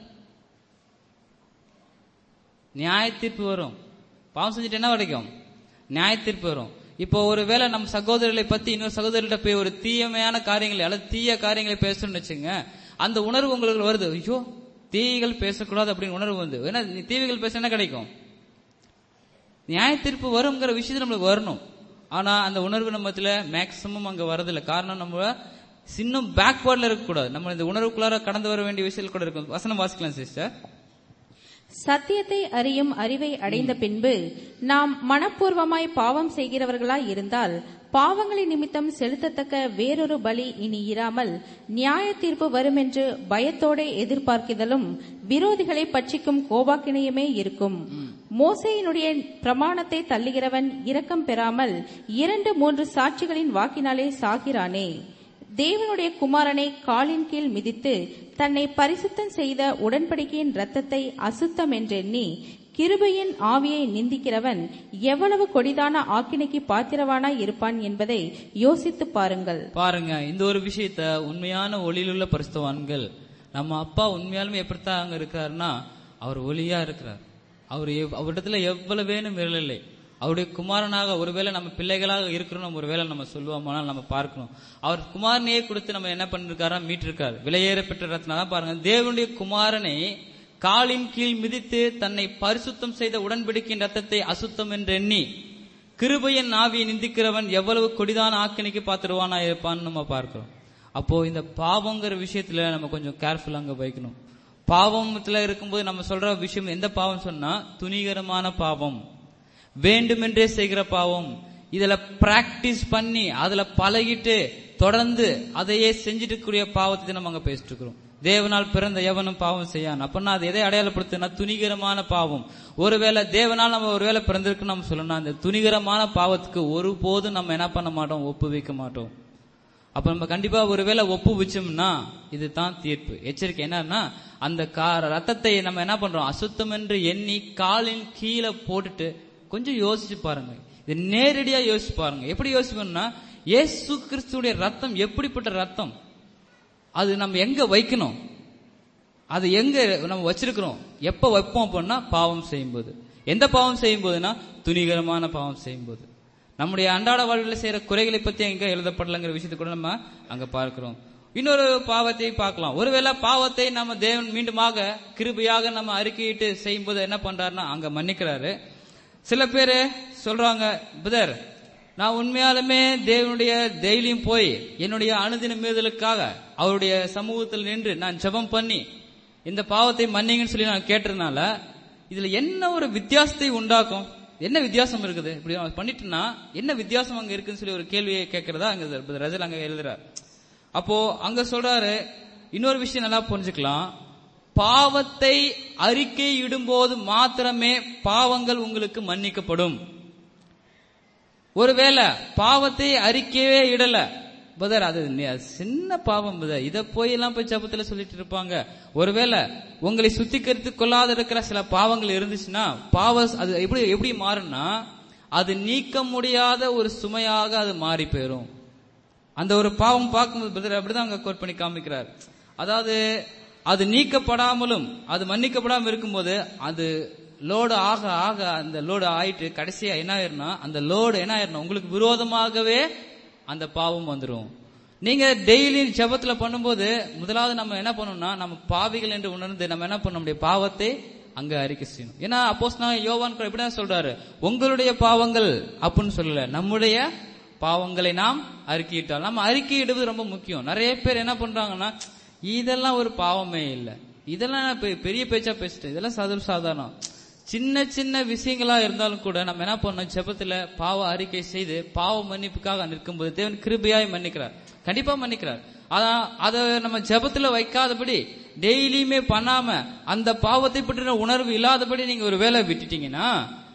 நியாய தீர்ப்பு வரும் பாவம் செஞ்சுட்டு என்ன கிடைக்கும் நியாய தீர்ப்பு வரும் இப்போ ஒருவேளை நம்ம சகோதரர்களை பத்தி இன்னொரு சகோதரர்கிட்ட போய் ஒரு தீயமையான காரியங்களை அல்லது தீய காரியங்களை பேசணும்னு வச்சுங்க அந்த உணர்வு உங்களுக்கு வருது ஐயோ தீயகள் பேசக்கூடாது அப்படின்னு உணர்வு வந்து ஏன்னா நீ தீவிகள் பேச என்ன கிடைக்கும் நியாய தீர்ப்பு வருங்கிற விஷயத்துல நம்மளுக்கு வரணும் ஆனா அந்த உணர்வு நம்மத்துல மேக்சிமம் அங்க வரதில்லை காரணம் நம்ம இன்னும் பேக்வேர்ட்ல இருக்கக்கூடாது நம்ம இந்த உணர்வுக்குள்ளார கடந்து வர வேண்டிய விஷயங்கள் கூட இருக்கும் வசனம் வாசிக்கலாம் சிஸ்டர் சத்தியத்தை அறியும் அறிவை அடைந்த பின்பு நாம் மனப்பூர்வமாய் பாவம் செய்கிறவர்களாய் இருந்தால் பாவங்களின் நிமித்தம் செலுத்தத்தக்க வேறொரு பலி இனி இராமல் நியாய தீர்ப்பு வரும் என்று பயத்தோടെ எதிர்பார்க்குதலும் விரோதிகளை பட்சிக்கும் கோபாக்கினையுமே இருக்கும் மோசையினுடைய பிரமாணத்தை தள்ளுகிறவன் இரக்கம் பெறாமல் இரண்டு மூன்று சாட்சிகளின் வாக்கினாலே சாகிறானே தேவனுடைய குமாரனை காலின் கீழ் மிதித்து தன்னை பரிசுத்தம் செய்த உடன்படிக்கையின் இரத்தத்தை அசுத்தம் என்றெண்ணி கிருபையின் ஆவியை நிந்திக்கிறவன் எவ்வளவு கொடிதான ஆக்கினைக்கு பாத்திரவானாய் இருப்பான் என்பதை யோசித்து பாருங்கள் பாருங்க இந்த ஒரு விஷயத்த உண்மையான ஒளியிலுள்ள பரிசுத்தவான்கள் நம்ம அப்பா உண்மையாலுமே எப்படித்தான் அங்க இருக்கிறாருன்னா அவர் ஒளியா இருக்கிறார் அவர் எவ்- அவரிடத்துல எவ்வளவு வேணும் இல்லை அவருடைய குமாரனாக ஒருவேளை நம்ம பிள்ளைகளாக இருக்கிறோம் நம்ம ஒருவேளை நம்ம சொல்லுவோமானால் நம்ம பார்க்கணும் அவர் குமாரனையே கொடுத்து நம்ம என்ன பண்ணிருக்காரா மீட்டிருக்காரு விலையேற பெற்ற ரத்னா தான் பாருங்க தேவனுடைய குமாரனை காலின் கீழ் மிதித்து தன்னை பரிசுத்தம் செய்த உடன்படிக்கையின் ரத்தத்தை அசுத்தம் என்று எண்ணி கிருபையின் ஆவியை நிந்திக்கிறவன் எவ்வளவு கொடிதான ஆக்கினைக்கு பாத்துருவானா இருப்பான்னு நம்ம பார்க்கிறோம் அப்போ இந்த பாவங்கிற விஷயத்துல நம்ம கொஞ்சம் கேர்ஃபுல்லா அங்க வைக்கணும் பாவத்துல இருக்கும்போது நம்ம சொல்ற விஷயம் எந்த பாவம் சொன்னா துணிகரமான பாவம் வேண்டுமென்றே செய்கிற பாவம் இதுல பிராக்டிஸ் பண்ணி அதுல பழகிட்டு தொடர்ந்து அதையே செஞ்சுட்டு கூடிய பாவத்தை நம்ம அங்க பேசிட்டு இருக்கிறோம் தேவனால் பிறந்த எவனும் பாவம் செய்யான் அப்படின்னா அது எதை அடையாளப்படுத்துனா துணிகரமான பாவம் ஒருவேளை தேவனால் நம்ம ஒருவேளை பிறந்திருக்கு நம்ம சொல்லணும் அந்த துணிகரமான பாவத்துக்கு ஒருபோதும் நம்ம என்ன பண்ண மாட்டோம் ஒப்பு வைக்க மாட்டோம் அப்ப நம்ம கண்டிப்பா ஒருவேளை ஒப்பு வச்சோம்னா இதுதான் தீர்ப்பு எச்சரிக்கை என்னன்னா அந்த கா- ரத்தத்தை நம்ம என்ன பண்றோம் அசுத்தம் என்று எண்ணி காலின் கீழே போட்டுட்டு கொஞ்சம் யோசிச்சு பாருங்க இது நேரடியா யோசிச்சு பாருங்க எப்படி யோசிக்கணும்னா இயேசு கிறிஸ்துடைய ரத்தம் எப்படிப்பட்ட ரத்தம் அது நம்ம எங்க வைக்கணும் அது எங்க நம்ம வச்சிருக்கிறோம் எப்ப வைப்போம் அப்படின்னா பாவம் செய்யும்போது எந்த பாவம் செய்யும்போதுன்னா துணிகரமான பாவம் செய்யும்போது நம்முடைய அன்றாட வாழ்வில் செய்யற குறைகளை பத்தி எங்க எழுதப்படலங்கிற விஷயத்தை கூட நம்ம அங்க பார்க்கிறோம் இன்னொரு பாவத்தை பார்க்கலாம் ஒருவேளை பாவத்தை நம்ம தேவன் மீண்டுமாக கிருபையாக நம்ம அறிக்கையிட்டு செய்யும்போது என்ன பண்றாருன்னா அங்க மன்னிக்கிறாரு சில பேரு சொல்றாங்க புதர் நான் உண்மையாலுமே தேவனுடைய டெய்லியும் போய் என்னுடைய அனுதின மீறலுக்காக அவருடைய சமூகத்தில் நின்று நான் ஜெபம் பண்ணி இந்த பாவத்தை மன்னிங்கன்னு சொல்லி நான் கேட்டதுனால இதுல என்ன ஒரு வித்தியாசத்தை உண்டாக்கும் என்ன வித்தியாசம் இருக்குது இப்படி நான் பண்ணிட்டேன்னா என்ன வித்தியாசம் அங்க இருக்குன்னு சொல்லி ஒரு கேள்வியை கேட்கறதா அங்க ரஜல் அங்க எழுதுறார் அப்போ அங்க சொல்றாரு இன்னொரு விஷயம் நல்லா புரிஞ்சுக்கலாம் பாவத்தை அறிக்கை இடும்போது மாத்திரமே பாவங்கள் உங்களுக்கு மன்னிக்கப்படும் ஒருவேளை பாவத்தை அறிக்கையே இடல பதர் அது நி- அது சின்ன பாவம் பதர் இத போய் எல்லாம் போய் ஜபத்துல சொல்லிட்டு இருப்பாங்க ஒருவேளை உங்களை சுத்திகரித்து கொள்ளாத இருக்கிற சில பாவங்கள் இருந்துச்சுன்னா பாவ அது எப்படி எப்படி மாறும்னா அது நீக்க முடியாத ஒரு சுமையாக அது மாறி போயிரும் அந்த ஒரு பாவம் பார்க்கும்போது பிரதர் அப்படிதான் அங்க கோட் பண்ணி காமிக்கிறார் அதாவது அது நீக்கப்படாமலும் அது மன்னிக்கப்படாமல் இருக்கும்போது அது லோடு ஆக ஆக அந்த லோடு ஆயிட்டு கடைசியா என்ன ஆயிரும்னா அந்த லோடு என்ன ஆயிரும் உங்களுக்கு விரோதமாகவே அந்த பாவம் வந்துரும் நீங்க டெய்லி ஜெபத்துல பண்ணும்போது முதலாவது நம்ம என்ன பண்ணணும்னா நம்ம பாவிகள் என்று உணர்ந்து நம்ம என்ன பண்ண நம்முடைய பாவத்தை அங்க அறிக்கை செய்யணும் ஏன்னா அப்போஸ் நான் யோவான் கூட இப்படிதான் சொல்றாரு உங்களுடைய பாவங்கள் அப்படின்னு சொல்லல நம்முடைய பாவங்களை நாம் அறிக்கையிட்டால் நம்ம அறிக்கையிடுவது ரொம்ப முக்கியம் நிறைய பேர் என்ன பண்றாங்கன்னா இதெல்லாம் ஒரு பாவமே இல்ல இதெல்லாம் நான் பெ- பெரிய பேச்சா பேசிட்டேன் இதெல்லாம் சதுர சாதாரணம் சின்ன சின்ன விஷயங்களா இருந்தாலும் கூட நம்ம என்ன பண்ணோம் ஜெபத்துல பாவ அறிக்கை செய்து பாவ மன்னிப்புக்காக நிற்கும்போது தேவன் கிருபையாய் மன்னிக்கிறார் கண்டிப்பா மன்னிக்கிறார் ஆனா அதை நம்ம ஜெபத்துல வைக்காதபடி டெய்லியுமே பண்ணாம அந்த பாவத்தை பற்றின உணர்வு இல்லாதபடி நீங்க ஒரு வேலை விட்டுட்டீங்கன்னா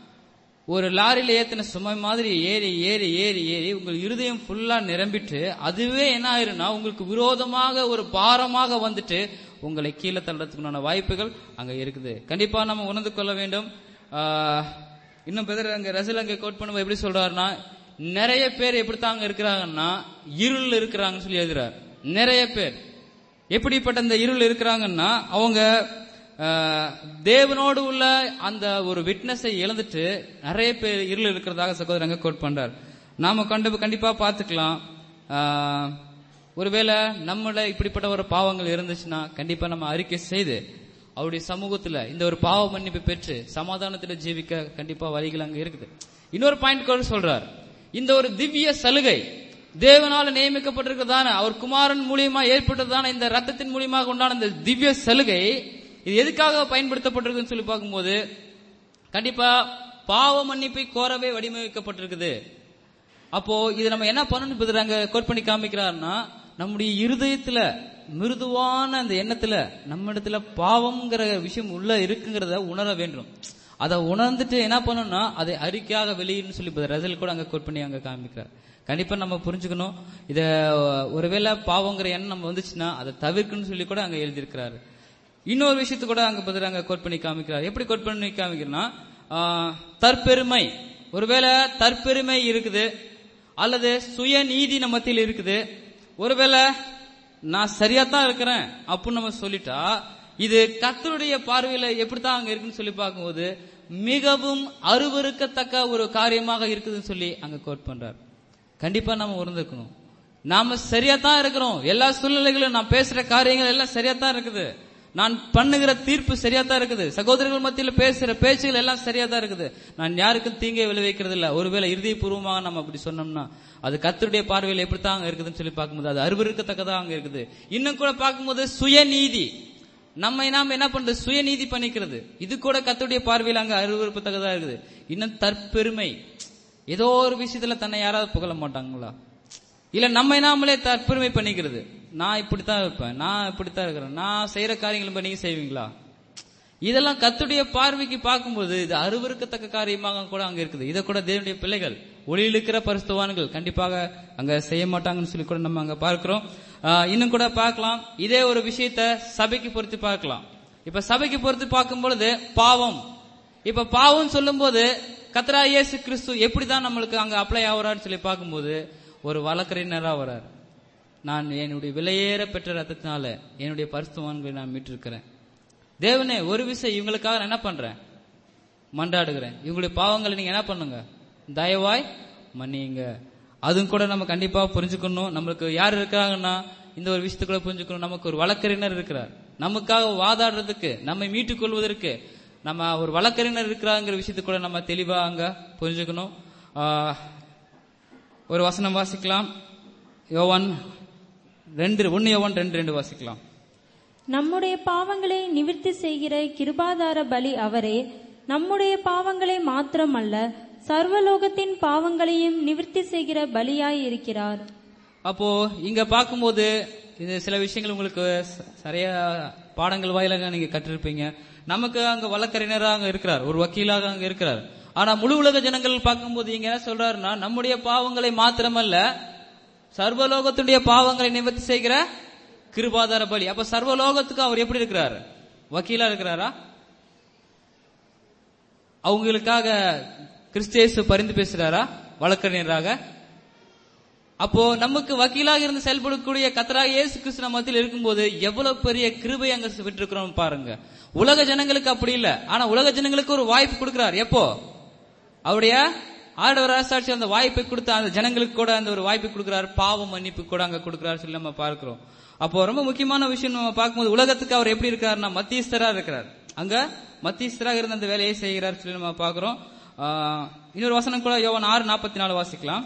ஒரு லாரியில ஏத்தின சுமை மாதிரி ஏறி ஏறி ஏறி ஏறி உங்கள் இருதயம் ஃபுல்லா நிரம்பிட்டு அதுவே என்ன ஆயிரும்னா உங்களுக்கு விரோதமாக ஒரு பாரமாக வந்துட்டு உங்களை கீழே தள்ளுறதுக்குண்டான வாய்ப்புகள் அங்க இருக்குது கண்டிப்பா நம்ம உணர்ந்து கொள்ள வேண்டும் ஆஹ், இன்னும் பெதர் அங்க ரசில் அங்க கோட் பண்ணும்போது எப்படி சொல்றாருன்னா நிறைய பேர் எப்படித்தாங்க இருக்கிறாங்கன்னா இருள் இருக்கிறாங்கன்னு சொல்லி எழுதுறார் நிறைய பேர் எப்படிப்பட்ட இந்த இருள் இருக்கிறாங்கன்னா அவங்க ஆஹ், தேவனோடு உள்ள அந்த ஒரு விட்னஸை இழந்துட்டு நிறைய பேர் இருள் இருக்கிறதாக சகோதரங்க கோட் பண்றார் நாம கண்டு கண்டிப்பா பார்த்துக்கலாம் ஆஹ், ஒருவேளை நம்மள இப்படிப்பட்ட ஒரு பாவங்கள் இருந்துச்சுன்னா கண்டிப்பா நம்ம அறிக்கை செய்து அவருடைய சமூகத்துல இந்த ஒரு பாவ மன்னிப்பு பெற்று சமாதானத்துல ஜீவிக்க கண்டிப்பா வழிகள் அங்க இருக்குது இன்னொரு பாயிண்ட் கூட சொல்றார் இந்த ஒரு திவ்ய சலுகை தேவனால நியமிக்கப்பட்டிருக்கிறதான அவர் குமாரன் மூலியமா ஏற்பட்டதான இந்த ரத்தத்தின் மூலியமாக உண்டான இந்த திவ்ய சலுகை இது எதுக்காக பயன்படுத்தப்பட்டிருக்குன்னு சொல்லி பார்க்கும்போது கண்டிப்பா பாவ மன்னிப்பை கோரவே வடிவமைக்கப்பட்டிருக்குது அப்போ இது நம்ம என்ன பண்ணணும் பதில் அங்க கோட் பண்ணி காமிக்கிறாருன்னா நம்முடைய இருதயத்துல மிருதுவான அந்த எண்ணத்துல நம்ம இடத்துல பாவம்ங்கிற விஷயம் உள்ள இருக்குங்கிறத உணர வேண்டும் அதை உணர்ந்துட்டு என்ன பண்ணணும்னா அதை அறிக்கையாக வெளியின்னு சொல்லி ரசல் கூட அங்க கோட் பண்ணி அங்க காமிக்கிறார் கண்டிப்பா நம்ம புரிஞ்சுக்கணும் இத ஒருவேளை பாவங்கிற எண்ணம் நம்ம வந்துச்சுன்னா அதை தவிர்க்கணும்னு சொல்லி கூட அங்க எழுதியிருக்கிறாரு இன்னொரு விஷயத்து கூட அங்க பதில் அங்க கோட் பண்ணி காமிக்கிறார் எப்படி கோட் பண்ணி காமிக்கிறனா தற்பெருமை ஒருவேளை தற்பெருமை இருக்குது அல்லது சுய நீதி நம்ம மத்தியில் இருக்குது ஒருவேளை நான் சரியா தான் இருக்கிறேன் அப்படின்னு நம்ம சொல்லிட்டா இது கர்த்தருடைய பார்வையில எப்படித்தான் அங்க இருக்குன்னு சொல்லி பார்க்கும்போது மிகவும் அருவருக்கத்தக்க ஒரு காரியமாக இருக்குதுன்னு சொல்லி அங்க கோட் பண்றார் கண்டிப்பா நம்ம உணர்ந்துக்கணும் நாம சரியா தான் இருக்கிறோம் எல்லா சூழ்நிலைகளும் நான் பேசுற காரியங்கள் எல்லாம் சரியா தான் இருக்குது நான் பண்ணுகிற தீர்ப்பு சரியா தான் இருக்குது சகோதரர்கள் மத்தியில் பேசுற பேச்சுகள் எல்லாம் சரியா தான் இருக்குது நான் யாருக்கும் தீங்கை விளைவிக்கிறது இல்ல ஒருவேளை இறுதிப்பூர்வமாக நம்ம அப்படி சொன்னோம்னா அது கத்தருடைய பார்வையில் எப்படித்தான் அங்க இருக்குதுன்னு சொல்லி பார்க்கும்போது அது அருவருக்கத்தக்கதா அங்க இருக்குது இன்னும் கூட பார்க்கும்போது சுயநீதி நம்ம நாம என்ன பண்றது சுயநீதி பண்ணிக்கிறது இது கூட கத்தருடைய பார்வையில் அங்க அருவருப்பத்தக்கதா இருக்குது இன்னும் தற்பெருமை ஏதோ ஒரு விஷயத்துல தன்னை யாராவது புகழ மாட்டாங்களா இல்ல நம்ம நாமளே தற்பெருமை பண்ணிக்கிறது நான் இப்படித்தான் இருப்பேன் நான் இப்படித்தான் இருக்கிறேன் நான் செய்யற காரியங்களை நீங்க செய்வீங்களா இதெல்லாம் கத்துடைய பார்வைக்கு பார்க்கும்போது இது அருவருக்கத்தக்க காரியமாக கூட அங்க இருக்குது இதை கூட தேவனுடைய பிள்ளைகள் ஒளியில் இருக்கிற பரிசுத்தவான்கள் கண்டிப்பாக அங்க செய்ய மாட்டாங்கன்னு சொல்லி கூட நம்ம அங்க பார்க்கிறோம் ஆஹ் இன்னும் கூட பார்க்கலாம் இதே ஒரு விஷயத்த சபைக்கு பொறுத்து பார்க்கலாம் இப்ப சபைக்கு பொறுத்து பார்க்கும் பொழுது பாவம் இப்ப பாவம் சொல்லும்போது கத்ரா இயேசு கிறிஸ்து எப்படிதான் நம்மளுக்கு அங்க அப்ளை ஆகுறான்னு சொல்லி பார்க்கும்போது ஒரு வழக்கறிஞரா வரார் நான் என்னுடைய விலையேற பெற்ற ரத்தத்தினால என்னுடைய பரிசுத்தவான்களை நான் மீட்டிருக்கிறேன் தேவனே ஒரு விஷயம் இவங்களுக்காக நான் என்ன பண்றேன் மன்றாடுகிறேன் இவங்களுடைய பாவங்களை நீங்க என்ன பண்ணுங்க தயவாய் மன்னியுங்க அதுவும் கூட நம்ம கண்டிப்பா புரிஞ்சுக்கணும் நம்மளுக்கு யார் இருக்காங்கன்னா இந்த ஒரு விஷயத்துக்குள்ள புரிஞ்சுக்கணும் நமக்கு ஒரு வழக்கறிஞர் இருக்கிறார் நமக்காக வாதாடுறதுக்கு நம்மை மீட்டுக் கொள்வதற்கு நம்ம ஒரு வழக்கறிஞர் இருக்கிறாங்கிற விஷயத்தை கூட நம்ம தெளிவா அங்க புரிஞ்சுக்கணும் ஆஹ், ஒரு வசனம் வாசிக்கலாம் யோவான் ரெண்டு ஒன்னு யோவான் ரெண்டு ரெண்டு வாசிக்கலாம் நம்முடைய பாவங்களை நிவிர்த்தி செய்கிற கிருபாதார பலி அவரே நம்முடைய பாவங்களை மாத்திரமல்ல சர்வலோகத்தின் பாவங்களையும் நிவிர்த்தி செய்கிற பலியாய் இருக்கிறார் அப்போ இங்க பார்க்கும்போது இது சில விஷயங்கள் உங்களுக்கு ச- சரியா பாடங்கள் வாயிலாக நீங்க கற்றிருப்பீங்க நமக்கு அங்க வழக்கறிஞராக அங்க இருக்கிறார் ஒரு வக்கீலாக அங்க இருக்கிறார் ஆனா முழு உலக ஜனங்கள் பார்க்கும்போது இங்க என்ன சொல்றாருன்னா நம்முடைய பாவங்களை மாத்திரமல்ல சர்வலோகத்துடைய பாவங்களை நிவர்த்தி செய்கிற கிருபாதார பலி அப்ப சர்வலோகத்துக்கு அவர் எப்படி இருக்கிறார் வக்கீலா இருக்கிறாரா அவங்களுக்காக கிறிஸ்தேசு பரிந்து பேசுறாரா வழக்கறிஞராக அப்போ நமக்கு வக்கீலாக இருந்து செயல்படக்கூடிய கத்தராக இயேசு கிறிஸ்து நம்ம மத்தியில் இருக்கும்போது எவ்வளவு பெரிய கிருபை அங்க விட்டுருக்கிறோம் பாருங்க உலக ஜனங்களுக்கு அப்படி இல்ல ஆனா உலக ஜனங்களுக்கு ஒரு வாய்ப்பு கொடுக்கிறார் எப்போ அவருடைய ஆடவர் அரசாட்சி அந்த வாய்ப்பை கொடுத்த அந்த ஜனங்களுக்கு கூட அந்த ஒரு வாய்ப்பு கொடுக்கிறார் பாவ மன்னிப்பு கூட அங்க கொடுக்கிறார் சொல்லி நம்ம பார்க்கிறோம் அப்போ ரொம்ப முக்கியமான விஷயம் நம்ம பார்க்கும்போது உலகத்துக்கு அவர் எப்படி இருக்காருன்னா மத்தியஸ்தரா இருக்கிறார் அங்க மத்தியஸ்தராக இருந்த அந்த வேலையை செய்கிறார் சொல்லி நம்ம பார்க்கிறோம் ஆஹ், இன்னொரு வசனம் கூட யோவான் ஆறு நாற்பத்தி நாலு வாசிக்கலாம்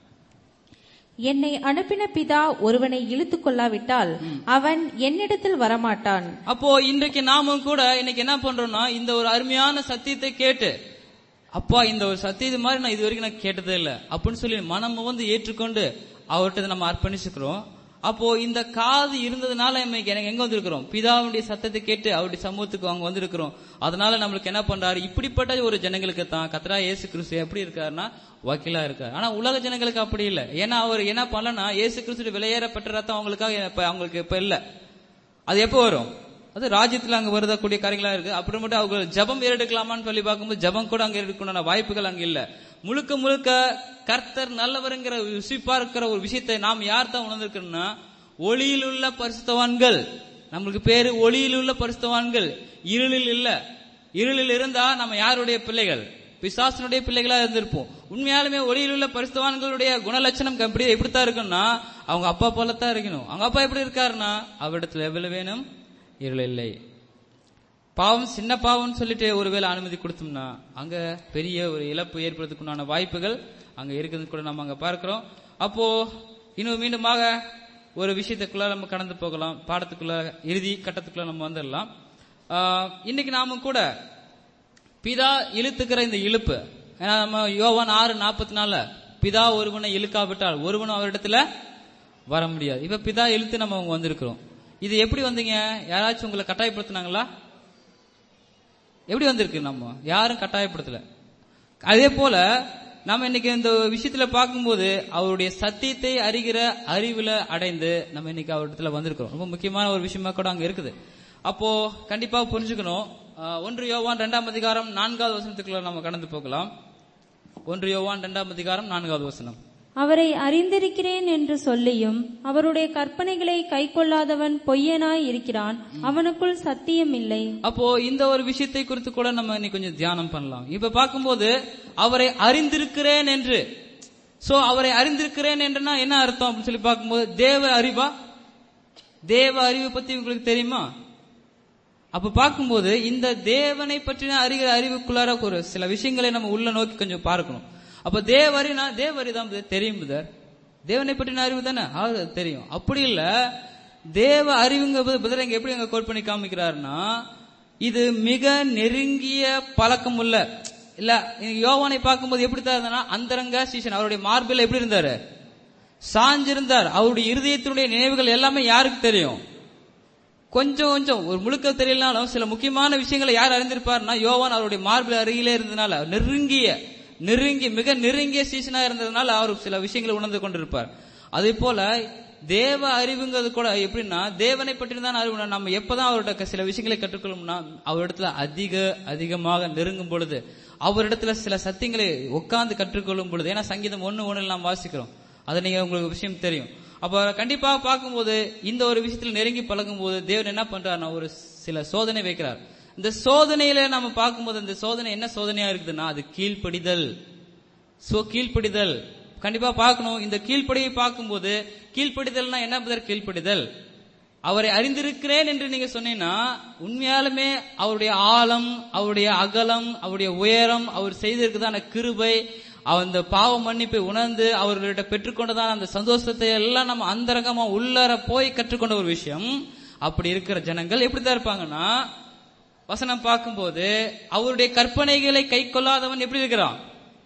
என்னை அனுப்பின பிதா ஒருவனை இழுத்துக் கொள்ளாவிட்டால் அவன் என்னிடத்தில் வரமாட்டான் அப்போ இன்றைக்கு நாமும் கூட இன்னைக்கு என்ன பண்றோம்னா இந்த ஒரு அருமையான சத்தியத்தை கேட்டு அப்பா இந்த ஒரு சத்தியத்தை மாதிரி நான் இது வரைக்கும் நான் கேட்டதே இல்லை அப்படின்னு சொல்லி மனம் வந்து ஏற்றுக்கொண்டு அவர்கிட்ட நம்ம அர்ப்பணிச்சுக்கிறோம் அப்போ இந்த காது இருந்ததுனால இன்னைக்கு எனக்கு எங்க வந்திருக்கிறோம் பிதாவுடைய சத்தத்தை கேட்டு அவருடைய சமூகத்துக்கு அவங்க வந்திருக்கிறோம் அதனால நம்மளுக்கு என்ன பண்றாரு இப்படிப்பட்ட ஒரு ஜனங்களுக்கு தான் கத்ரா இயேசு கிறிஸ்து எப்படி இருக்காருன்னா வக்கீலா இருக்காரு ஆனா உலக ஜனங்களுக்கு அப்படி இல்லை ஏன்னா அவர் என்ன பண்ணலன்னா இயேசு கிறிஸ்து விலையேறப்பட்ட ரத்தம் அவங்களுக்காக இப்ப அவங்களுக்கு இப்ப இல்ல அது எப்போ வரும் அது ராஜ்யத்துல அங்க வருதக்கூடிய காரியங்களா இருக்கு அப்புறமேட்டு அவங்க ஜபம் ஏறெடுக்கலாமான்னு சொல்லி பார்க்கும்போது ஜபம் கூட அங்க எடுக்கணும்னா வாய்ப்புகள் அங்க இல்ல முழுக்க முழுக்க கர்த்தர் நல்லவருங்கிற ருசி பார்க்கிற ஒரு விஷயத்தை நாம் யார் தான் உணர்ந்திருக்கணும்னா ஒளியில் உள்ள பரிசுத்தவான்கள் நம்மளுக்கு பேரு ஒளியில் உள்ள பரிசுத்தவான்கள் இருளில் இல்ல இருளில் இருந்தா நம்ம யாருடைய பிள்ளைகள் பிசாசனுடைய பிள்ளைகளா இருந்திருப்போம் உண்மையாலுமே ஒளியில் உள்ள பரிசுத்தவான்களுடைய குணலட்சணம் எப்படி எப்படித்தான் இருக்கும்னா அவங்க அப்பா போலத்தான் இருக்கணும் அவங்க அப்பா எப்படி இருக்காருன்னா அவரிடத்துல எவ்வளவு வேணும் இருள் இல்லை பாவம் சின்ன பாவம்னு சொல்லிட்டு ஒருவேளை அனுமதி கொடுத்தோம்னா அங்க பெரிய ஒரு இழப்பு ஏற்படுறதுக்குண்டான வாய்ப்புகள் அங்க இருக்குது கூட நம்ம அங்க பார்க்கிறோம் அப்போ இன்னும் மீண்டுமாக ஒரு விஷயத்துக்குள்ள நம்ம கடந்து போகலாம் பாடத்துக்குள்ள இறுதி கட்டத்துக்குள்ள நம்ம வந்துடலாம் ஆஹ், இன்னைக்கு நாம கூட பிதா இழுத்துக்கிற இந்த இழுப்பு ஏன்னா நம்ம யோவான் ஆறு நாற்பத்தி நாலுல பிதா ஒருவனை இழுக்காவிட்டால் ஒருவனும் அவரிடத்துல வர முடியாது இப்ப பிதா இழுத்து நம்ம அங்க வந்திருக்கிறோம் இது எப்படி வந்தீங்க யாராச்சும் உங்களை கட்டாயப்படுத்தினாங்களா எப்படி வந்திருக்கு நம்ம யாரும் கட்டாயப்படுத்தல அதே போல நம்ம இன்னைக்கு இந்த விஷயத்துல பார்க்கும்போது அவருடைய சத்தியத்தை அறிகிற அறிவுல அடைந்து நம்ம இன்னைக்கு அவரிடத்துல வந்திருக்கிறோம் ரொம்ப முக்கியமான ஒரு விஷயமா கூட அங்க இருக்குது அப்போ கண்டிப்பா புரிஞ்சுக்கணும் ஆஹ், ஒன்று யோவான் இரண்டாம் அதிகாரம் நான்காவது வசனத்துக்குள்ள நம்ம கடந்து போகலாம் ஒன்று யோவான் இரண்டாம் அதிகாரம் நான்காவது வசனம் அவரை அறிந்திருக்கிறேன் என்று சொல்லியும் அவருடைய கற்பனைகளை கைக்கொள்ளாதவன் பொய்யனாய் இருக்கிறான் அவனுக்குள் சத்தியம் இல்லை அப்போ இந்த ஒரு விஷயத்தை குறித்து கூட நம்ம இன்னைக்கு கொஞ்சம் தியானம் பண்ணலாம் இப்ப பார்க்கும்போது அவரை அறிந்திருக்கிறேன் என்று சோ அவரை அறிந்திருக்கிறேன் என்றுனா என்ன அர்த்தம் அப்படின்னு சொல்லி பார்க்கும்போது தேவ அறிவா தேவ அறிவு பத்தி உங்களுக்கு தெரியுமா அப்ப பார்க்கும்போது இந்த தேவனை பற்றின அறிகிற அறிவுக்குள்ளார ஒரு சில விஷயங்களை நம்ம உள்ள நோக்கி கொஞ்சம் பார்க்கணும் அப்ப தேவரினா தேவரி தான் தெரியும் புதர் தேவனை பற்றின அறிவு தானே அது தெரியும் அப்படி இல்ல தேவ அறிவுங்க புதர் இங்க எப்படி அங்க கோட் பண்ணி காமிக்கிறாருன்னா இது மிக நெருங்கிய பழக்கம் உள்ள இல்ல யோவானை பார்க்கும்போது எப்படி தான் இருந்தானா அந்தரங்க சீசன் அவருடைய மார்பில் எப்படி இருந்தாரு சாஞ்சிருந்தார் அவருடைய இருதயத்தினுடைய நினைவுகள் எல்லாமே யாருக்கு தெரியும் கொஞ்சம் கொஞ்சம் ஒரு முழுக்க தெரியலனாலும் சில முக்கியமான விஷயங்களை யார் அறிந்திருப்பார்னா யோவான் அவருடைய மார்பிள் அருகிலே இருந்ததுனால நெருங்கிய நெருங்கி மிக நெருங்கிய சீசனா இருந்ததுனால அவர் சில விஷயங்களை உணர்ந்து கொண்டிருப்பார் அதே போல தேவ அறிவுங்கிறது கூட எப்படின்னா தேவனை பற்றி தான் அறிவு நம்ம எப்பதான் அவர்கிட்ட சில விஷயங்களை கற்றுக்கொள்ளும்னா அவரிடத்துல அதிக அதிகமாக நெருங்கும் பொழுது அவரிடத்துல சில சத்தியங்களை உட்கார்ந்து கற்றுக்கொள்ளும் பொழுது ஏன்னா சங்கீதம் ஒண்ணு ஒண்ணுல நாம் வாசிக்கிறோம் அது நீங்க உங்களுக்கு விஷயம் தெரியும் அப்ப கண்டிப்பா பார்க்கும்போது இந்த ஒரு விஷயத்துல நெருங்கி பழகும் போது தேவன் என்ன பண்றாருன்னா ஒரு சில சோதனை வைக்கிறார் இந்த சோதனையில நம்ம பார்க்கும்போது இந்த சோதனை என்ன சோதனையா இருக்குதுன்னா அது கீழ்ப்படிதல் சோ கீழ்ப்படிதல் கண்டிப்பா பார்க்கணும் இந்த கீழ்ப்படியை பார்க்கும்போது கீழ்ப்படிதல்னா என்ன பதர் கீழ்ப்படிதல் அவரை அறிந்திருக்கிறேன் என்று நீங்க சொன்னீங்கன்னா உண்மையாலுமே அவருடைய ஆழம் அவருடைய அகலம் அவருடைய உயரம் அவர் செய்திருக்குதான கிருபை அந்த பாவ மன்னிப்பை உணர்ந்து அவர்களிட்ட பெற்றுக்கொண்டதான அந்த சந்தோஷத்தை எல்லாம் நம்ம அந்தரங்கமா உள்ளர போய் கற்றுக்கொண்ட ஒரு விஷயம் அப்படி இருக்கிற ஜனங்கள் எப்படிதான் இருப்பாங்கன்னா வசனம் பார்க்கும்போது அவருடைய கற்பனைகளை கை கொள்ளாதவன் எப்படி இருக்கிறான்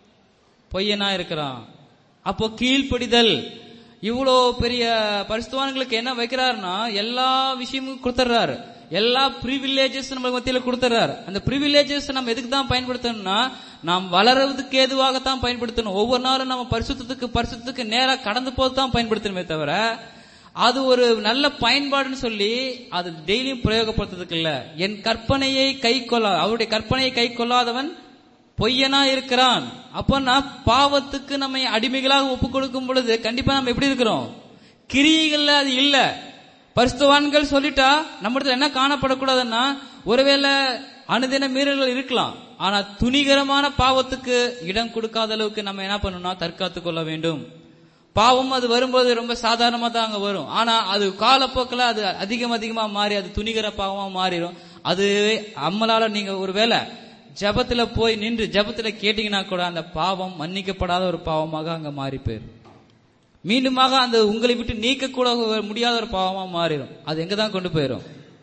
பொய்யனா இருக்கிறான் அப்போ கீழ்ப்படிதல் இவ்வளோ பெரிய பரிசுத்தவான்களுக்கு என்ன வைக்கிறாருன்னா எல்லா விஷயமும் கொடுத்துட்றாரு எல்லா ப்ரிவிலேஜஸ் நம்ம மத்தியில கொடுத்துறாரு அந்த ப்ரிவிலேஜஸ் நம்ம எதுக்கு தான் பயன்படுத்தணும்னா நாம் வளர்றதுக்கு ஏதுவாகத்தான் பயன்படுத்தணும் ஒவ்வொரு நாளும் நம்ம பரிசுத்தத்துக்கு பரிசுத்தத்துக்கு நேரா கடந்து போது தான் பயன்படுத்தணுமே தவிர அது ஒரு நல்ல பயன்பாடுன்னு சொல்லி அது டெய்லியும் பிரயோகப்படுத்துறதுக்கு இல்ல என் கற்பனையை கை கொள்ளா அவருடைய கற்பனையை கை கொள்ளாதவன் பொய்யனா இருக்கிறான் அப்ப பாவத்துக்கு நம்ம அடிமைகளாக ஒப்பு கொடுக்கும் பொழுது கண்டிப்பா நம்ம எப்படி இருக்கிறோம் கிரியைகள்ல அது இல்ல பரிசுத்தவான்கள் சொல்லிட்டா நம்ம இடத்துல என்ன காணப்படக்கூடாதுன்னா ஒருவேளை அனுதின மீறல்கள் இருக்கலாம் ஆனா துணிகரமான பாவத்துக்கு இடம் கொடுக்காத அளவுக்கு நம்ம என்ன பண்ணணும்னா தற்காத்து கொள்ள வேண்டும் பாவம் அது வரும்போது ரொம்ப சாதாரணமா தான் அங்க வரும் ஆனா அது காலப்போக்கில் அது அதிகம் அதிகமா மாறி அது துணிகர பாவமா மாறிடும் அது அம்மலால நீங்க ஒருவேளை ஜபத்துல போய் நின்று ஜபத்துல கேட்டீங்கன்னா கூட அந்த பாவம் மன்னிக்கப்படாத ஒரு பாவமாக அங்க மாறி போயிடும் மீண்டுமாக அந்த உங்களை விட்டு நீக்க கூட முடியாத ஒரு பாவமா மாறிடும் அது எங்க தான் கொண்டு போயிடும்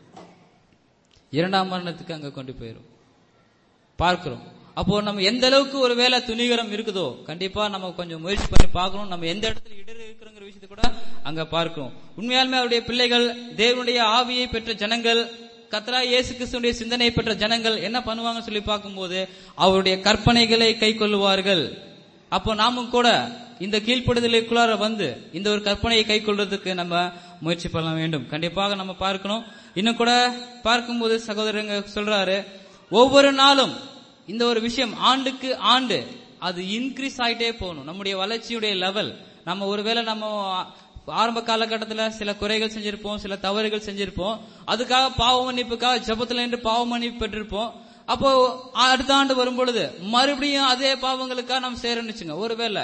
இரண்டாம் மரணத்துக்கு அங்க கொண்டு போயிடும் பார்க்கிறோம் அப்போ நம்ம எந்த அளவுக்கு ஒரு வேலை துணிகரம் இருக்குதோ கண்டிப்பா நம்ம கொஞ்சம் முயற்சி பண்ணி பார்க்கணும் நம்ம எந்த இடத்துல இடர் இருக்கிறோங்கிற விஷயத்தை கூட அங்க பார்க்கிறோம் உண்மையாலுமே அவருடைய பிள்ளைகள் தேவனுடைய ஆவியை பெற்ற ஜனங்கள் கத்ரா இயேசு கிறிஸ்துடைய சிந்தனை பெற்ற ஜனங்கள் என்ன பண்ணுவாங்கன்னு சொல்லி பார்க்கும்போது அவருடைய கற்பனைகளை கை கொள்ளுவார்கள் அப்போ நாமும் கூட இந்த கீழ்ப்படுதலுக்குள்ளார வந்து இந்த ஒரு கற்பனையை கை கொள்றதுக்கு நம்ம முயற்சி பண்ண வேண்டும் கண்டிப்பாக நம்ம பார்க்கணும் இன்னும் கூட பார்க்கும்போது சகோதரங்க சொல்றாரு ஒவ்வொரு நாளும் இந்த ஒரு விஷயம் ஆண்டுக்கு ஆண்டு அது இன்க்ரீஸ் ஆயிட்டே போகணும் நம்முடைய வளர்ச்சியுடைய லெவல் நம்ம ஒருவேளை நம்ம ஆரம்ப காலகட்டத்தில் சில குறைகள் செஞ்சிருப்போம் சில தவறுகள் செஞ்சிருப்போம் அதுக்காக பாவ மன்னிப்புக்காக ஜபத்துல நின்று பாவ மன்னிப்பு பெற்றிருப்போம் அப்போ அடுத்த ஆண்டு வரும் பொழுது மறுபடியும் அதே பாவங்களுக்காக நம்ம சேரணும்னு வச்சுங்க ஒருவேளை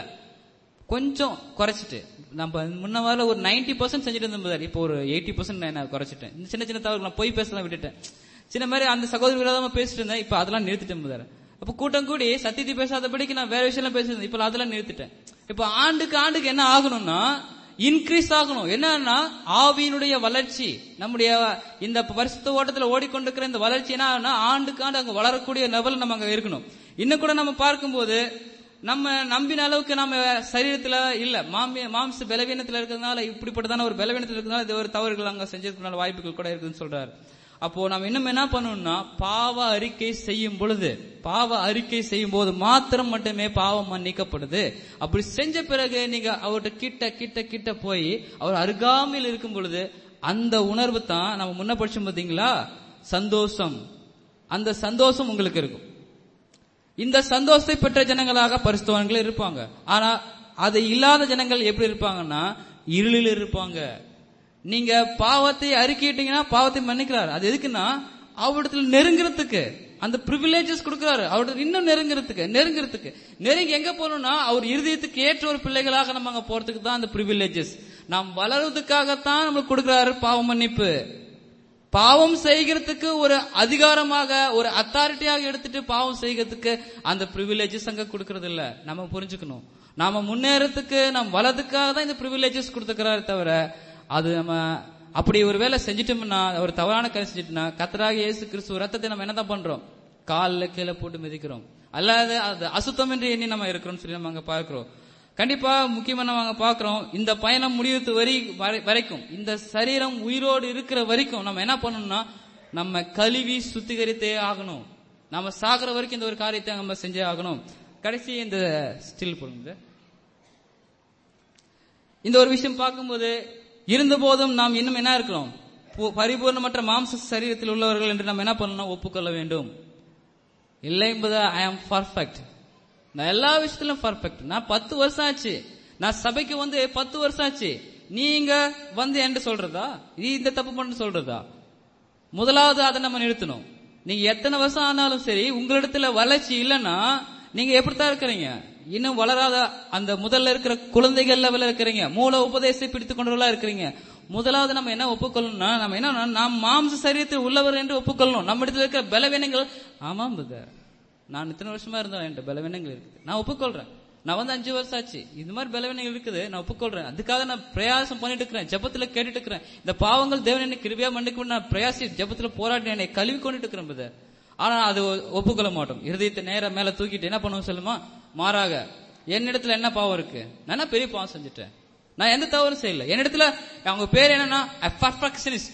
கொஞ்சம் குறைச்சிட்டு நம்ம முன்ன வரல ஒரு நைன்டி பர்சன்ட் செஞ்சுட்டு இருந்தோம் இப்போ ஒரு எயிட்டி பர்சன்ட் நான் குறைச்சிட்டேன் இந்த சின்ன சின்ன தவறு நான் போய் பேசலாம் விட்டுட்டேன் சின்ன மாதிரி அந்த சகோதரி விரோதமா பேசிட்டு இருந்தேன் இப்ப அதெல்லாம் நிறுத்திட்டேன் முதல்ல அப்ப கூட்டம் கூடி சத்தியத்தை பேசாதபடிக்கு நான் வேற விஷயம் பேசிருந்தேன் இப்ப அதெல்லாம் நிறுத்திட்டேன் இப்ப ஆண்டுக்கு ஆண்டுக்கு என்ன ஆகணும்னா இன்க்ரீஸ் ஆகணும் என்னன்னா ஆவியினுடைய வளர்ச்சி நம்முடைய இந்த பரிசுத்த ஓட்டத்துல ஓடிக்கொண்டிருக்கிற இந்த வளர்ச்சி என்ன ஆண்டுக்கு ஆண்டு அங்க வளரக்கூடிய லெவல் நம்ம அங்க இருக்கணும் இன்னும் கூட நம்ம பார்க்கும்போது நம்ம நம்பின அளவுக்கு நம்ம சரீரத்துல இல்ல மாமிய மாம்ச பலவீனத்துல இருக்கிறதுனால இப்படிப்பட்டதான ஒரு பலவீனத்துல இருக்கிறதுனால இது ஒரு தவறுகள் அங்க செஞ்சதுனால வாய்ப்புகள் கூட இருக்குன்னு சொல்றாரு அப்போ நம்ம இன்னும் என்ன பண்ணணும்னா பாவ அறிக்கை செய்யும் பொழுது பாவ அறிக்கை செய்யும் போது மாத்திரம் மட்டுமே பாவம் மன்னிக்கப்படுது அப்படி செஞ்ச பிறகு நீங்க அவர்கிட்ட கிட்ட கிட்ட கிட்ட போய் அவர் அருகாமையில் இருக்கும் பொழுது அந்த உணர்வு தான் நம்ம முன்ன படிச்சோம் பாத்தீங்களா சந்தோஷம் அந்த சந்தோஷம் உங்களுக்கு இருக்கும் இந்த சந்தோஷத்தை பெற்ற ஜனங்களாக பரிசுத்தவான்கள் இருப்பாங்க ஆனா அது இல்லாத ஜனங்கள் எப்படி இருப்பாங்கன்னா இருளில் இருப்பாங்க நீங்க பாவத்தை அறிக்கிட்டீங்கன்னா பாவத்தை மன்னிக்கிறார் அது எதுக்குன்னா அவரிடத்துல நெருங்குறதுக்கு அந்த ப்ரிவிலேஜஸ் கொடுக்கிறாரு அவர்கிட்ட இன்னும் நெருங்குறதுக்கு நெருங்குறதுக்கு நெருங்கி எங்க போகணும்னா அவர் இருதயத்துக்கு ஏற்ற ஒரு பிள்ளைகளாக நம்ம அங்க போறதுக்கு தான் அந்த ப்ரிவிலேஜஸ் நாம் வளர்வதற்காகத்தான் நம்மளுக்கு கொடுக்கிறாரு பாவ மன்னிப்பு பாவம் செய்கிறதுக்கு ஒரு அதிகாரமாக ஒரு அத்தாரிட்டியாக எடுத்துட்டு பாவம் செய்கிறதுக்கு அந்த ப்ரிவிலேஜஸ் அங்க கொடுக்கறது இல்ல நம்ம புரிஞ்சுக்கணும் நாம முன்னேறதுக்கு நம் வளதுக்காக தான் இந்த ப்ரிவிலேஜஸ் கொடுத்துக்கிறாரு தவிர அது நம்ம அப்படி ஒரு வேலை செஞ்சிட்டோம்னா ஒரு தவறான கதை செஞ்சிட்டோம்னா கத்தராக இயேசு கிறிஸ்துவ ரத்தத்தை நம்ம என்னதான் பண்றோம் காலில் கீழே போட்டு மிதிக்கிறோம் அல்லாத அது அசுத்தம் என்று எண்ணி நம்ம இருக்கிறோம்னு சொல்லி நம்ம அங்க பார்க்கிறோம் கண்டிப்பா முக்கியமா நம்ம அங்க பாக்குறோம் இந்த பயணம் முடிவுத்து வரி வரைக்கும் இந்த சரீரம் உயிரோடு இருக்கிற வரைக்கும் நம்ம என்ன பண்ணணும்னா நம்ம கழுவி சுத்திகரித்தே ஆகணும் நம்ம சாகிற வரைக்கும் இந்த ஒரு காரியத்தை நம்ம செஞ்சே ஆகணும் கடைசி இந்த ஸ்டில் போடுங்க இந்த ஒரு விஷயம் பார்க்கும்போது இருந்த போதும் நாம் இன்னும் என்ன இருக்கிறோம் பரிபூர்ணமற்ற மாம்ச சரீரத்தில் உள்ளவர்கள் என்று நம்ம என்ன பண்ணணும் ஒப்புக்கொள்ள வேண்டும் இல்லை என்பது ஐ ஆம் பர்ஃபெக்ட் நான் எல்லா விஷயத்திலும் பர்ஃபெக்ட் நான் பத்து வருஷம் ஆச்சு நான் சபைக்கு வந்து பத்து வருஷம் ஆச்சு நீங்க வந்து என்று சொல்றதா நீ இந்த தப்பு பண்ணு சொல்றதா முதலாவது அதை நம்ம நிறுத்தணும் நீங்க எத்தனை வருஷம் ஆனாலும் சரி உங்களிடத்துல வளர்ச்சி இல்லைன்னா நீங்க எப்படித்தான் இருக்கிறீங்க இன்னும் வளராத அந்த முதல்ல இருக்கிற குழந்தைகள் லெவலில் இருக்கிறீங்க மூல உபதேசத்தை பிடித்துக் கொண்டவர்களா இருக்கிறீங்க முதலாவது நம்ம என்ன ஒப்புக்கொள்ளணும்னா நம்ம என்ன நாம் மாம்ச சரீரத்தில் உள்ளவர் என்று ஒப்புக்கொள்ளணும் நம்ம இடத்துல இருக்கிற பலவீனங்கள் ஆமாம் புதர் நான் இத்தனை வருஷமா இருந்தேன் என்கிட்ட பலவீனங்கள் இருக்குது நான் ஒப்புக்கொள்றேன் நான் வந்து அஞ்சு வருஷம் ஆச்சு இந்த மாதிரி பலவீனங்கள் இருக்குது நான் ஒப்புக்கொள்றேன் அதுக்காக நான் பிரயாசம் பண்ணிட்டு இருக்கிறேன் ஜபத்துல கேட்டுட்டு இருக்கிறேன் இந்த பாவங்கள் தேவன் என்னை கிருபியா மன்னிக்க நான் பிரயாசி ஜபத்துல போராட்டி என்னை கழுவி கொண்டுட்டு இருக்கிறேன் புதர் ஆனா அது ஒப்புக்கொள்ள மாட்டோம் இருதயத்தை நேரம் மேல தூக்கிட்டு என்ன பண்ணுவோம் சொல்லுமா மாறாக என்னிடத்துல என்ன பாவம் இருக்கு நான் பெரிய பாவம் செஞ்சுட்டேன் நான் எந்த தவறும் செய்யல என்னிடத்துல அவங்க பேர் என்னன்னா பர்ஃபெக்ஷனிஸ்ட்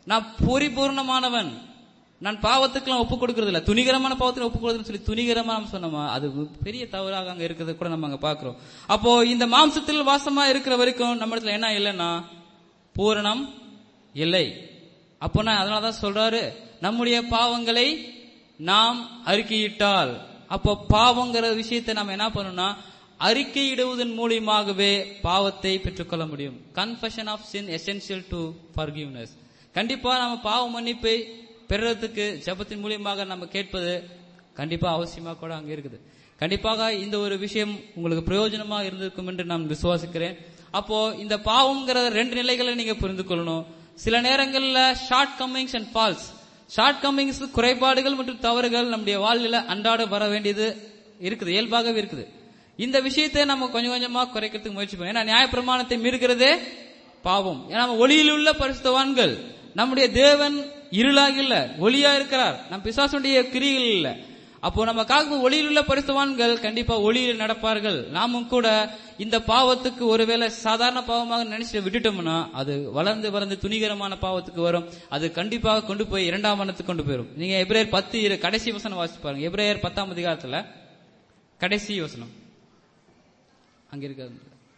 நான் பரிபூர்ணமானவன் நான் பாவத்துக்கெல்லாம் ஒப்பு கொடுக்கறது இல்ல துணிகரமான பாவத்துக்கு ஒப்பு கொடுக்குறதுன்னு சொல்லி துணிகரமா நம்ம சொன்னோமா அது பெரிய தவறாக அங்க இருக்கிறது கூட நம்ம அங்க பாக்குறோம் அப்போ இந்த மாம்சத்தில் வாசமா இருக்கிற வரைக்கும் நம்ம இடத்துல என்ன இல்லைன்னா பூரணம் இல்லை அப்போனா அதனாலதான் சொல்றாரு நம்முடைய பாவங்களை நாம் அறிக்கையிட்டால் அப்போ பாவங்கிற விஷயத்தை நம்ம என்ன பண்ணணும்னா அறிக்கையிடுவதன் மூலியமாகவே பாவத்தை பெற்றுக்கொள்ள முடியும் confession of sin essential to forgiveness கண்டிப்பா நம்ம பாவ மன்னிப்பை பெறுறதுக்கு ஜெபத்தின் மூலியமாக நம்ம கேட்பது கண்டிப்பா அவசியமா கூட அங்க இருக்குது கண்டிப்பாக இந்த ஒரு விஷயம் உங்களுக்கு பிரயோஜனமா இருந்திருக்கும் என்று நான் விசுவாசிக்கிறேன் அப்போ இந்த பாவம்ங்கிற ரெண்டு நிலைகளை நீங்க புரிந்து கொள்ளணும் சில நேரங்கள்ல shortcomings and faults shortcomings குறைபாடுகள் மற்றும் தவறுகள் நம்முடைய வாழ்வில் அன்றாட வர வேண்டியது இருக்குது இயல்பாகவே இருக்குது இந்த விஷயத்தை நம்ம கொஞ்சம் கொஞ்சமா குறைக்கிறதுக்கு முயற்சி பண்ணோம் ஏன்னா நியாயப்பிரமாணத்தை மீறுகிறதே பாவம் ஏன்னா நம்ம ஒளியில் உள்ள பரிசுத்தவான்கள் நம்முடைய தேவன் இருளாக இல்ல ஒளியா இருக்கிறார் நம் பிசாசுடைய கிரிகள் இல்ல அப்போ நமக்காக ஒளியில் உள்ள பரிசுத்தவான்கள் கண்டிப்பா ஒளியில் நடப்பார்கள் நாமும் கூட இந்த பாவத்துக்கு ஒருவேளை சாதாரண பாவமாக நினைச்சு விட்டுட்டோம்னா அது வளர்ந்து வளர்ந்து துணிகரமான பாவத்துக்கு வரும் அது கண்டிப்பாக கொண்டு போய் இரண்டாம் மனத்துக்கு கொண்டு போயிடும் நீங்க எப்ரேயர் பத்து இரு- கடைசி வசனம் வாசிச்சு பாருங்க எப்ரேயர் பத்தாம் அதிகாரத்துல கடைசி வசனம் அங்க இருக்காது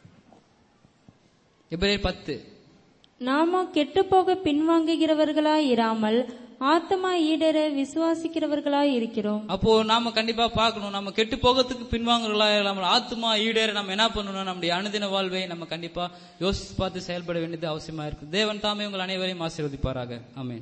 எப்ரேயர் பத்து நாமோ கெட்டுப்போக பின்வாங்குகிறவர்களாய் இராமல் ஆத்மா ஈடேற விசுவாசிக்கிறவர்களாய் இருக்கிறோம் அப்போ நாம கண்டிப்பா பார்க்கணும் நம்ம கெட்டு போகிறதுக்கு பின்வாங்குறதா இல்லாமல் ஆத்மா ஈடேற நம்ம என்ன பண்ணணும் நம்முடைய அனுதின வாழ்வை நம்ம கண்டிப்பா யோசிச்சு பார்த்து செயல்பட வேண்டியது அவசியமா இருக்கு தேவன் தாமே உங்கள் அனைவரையும் ஆசீர்வதிப்பாராக ஆமென்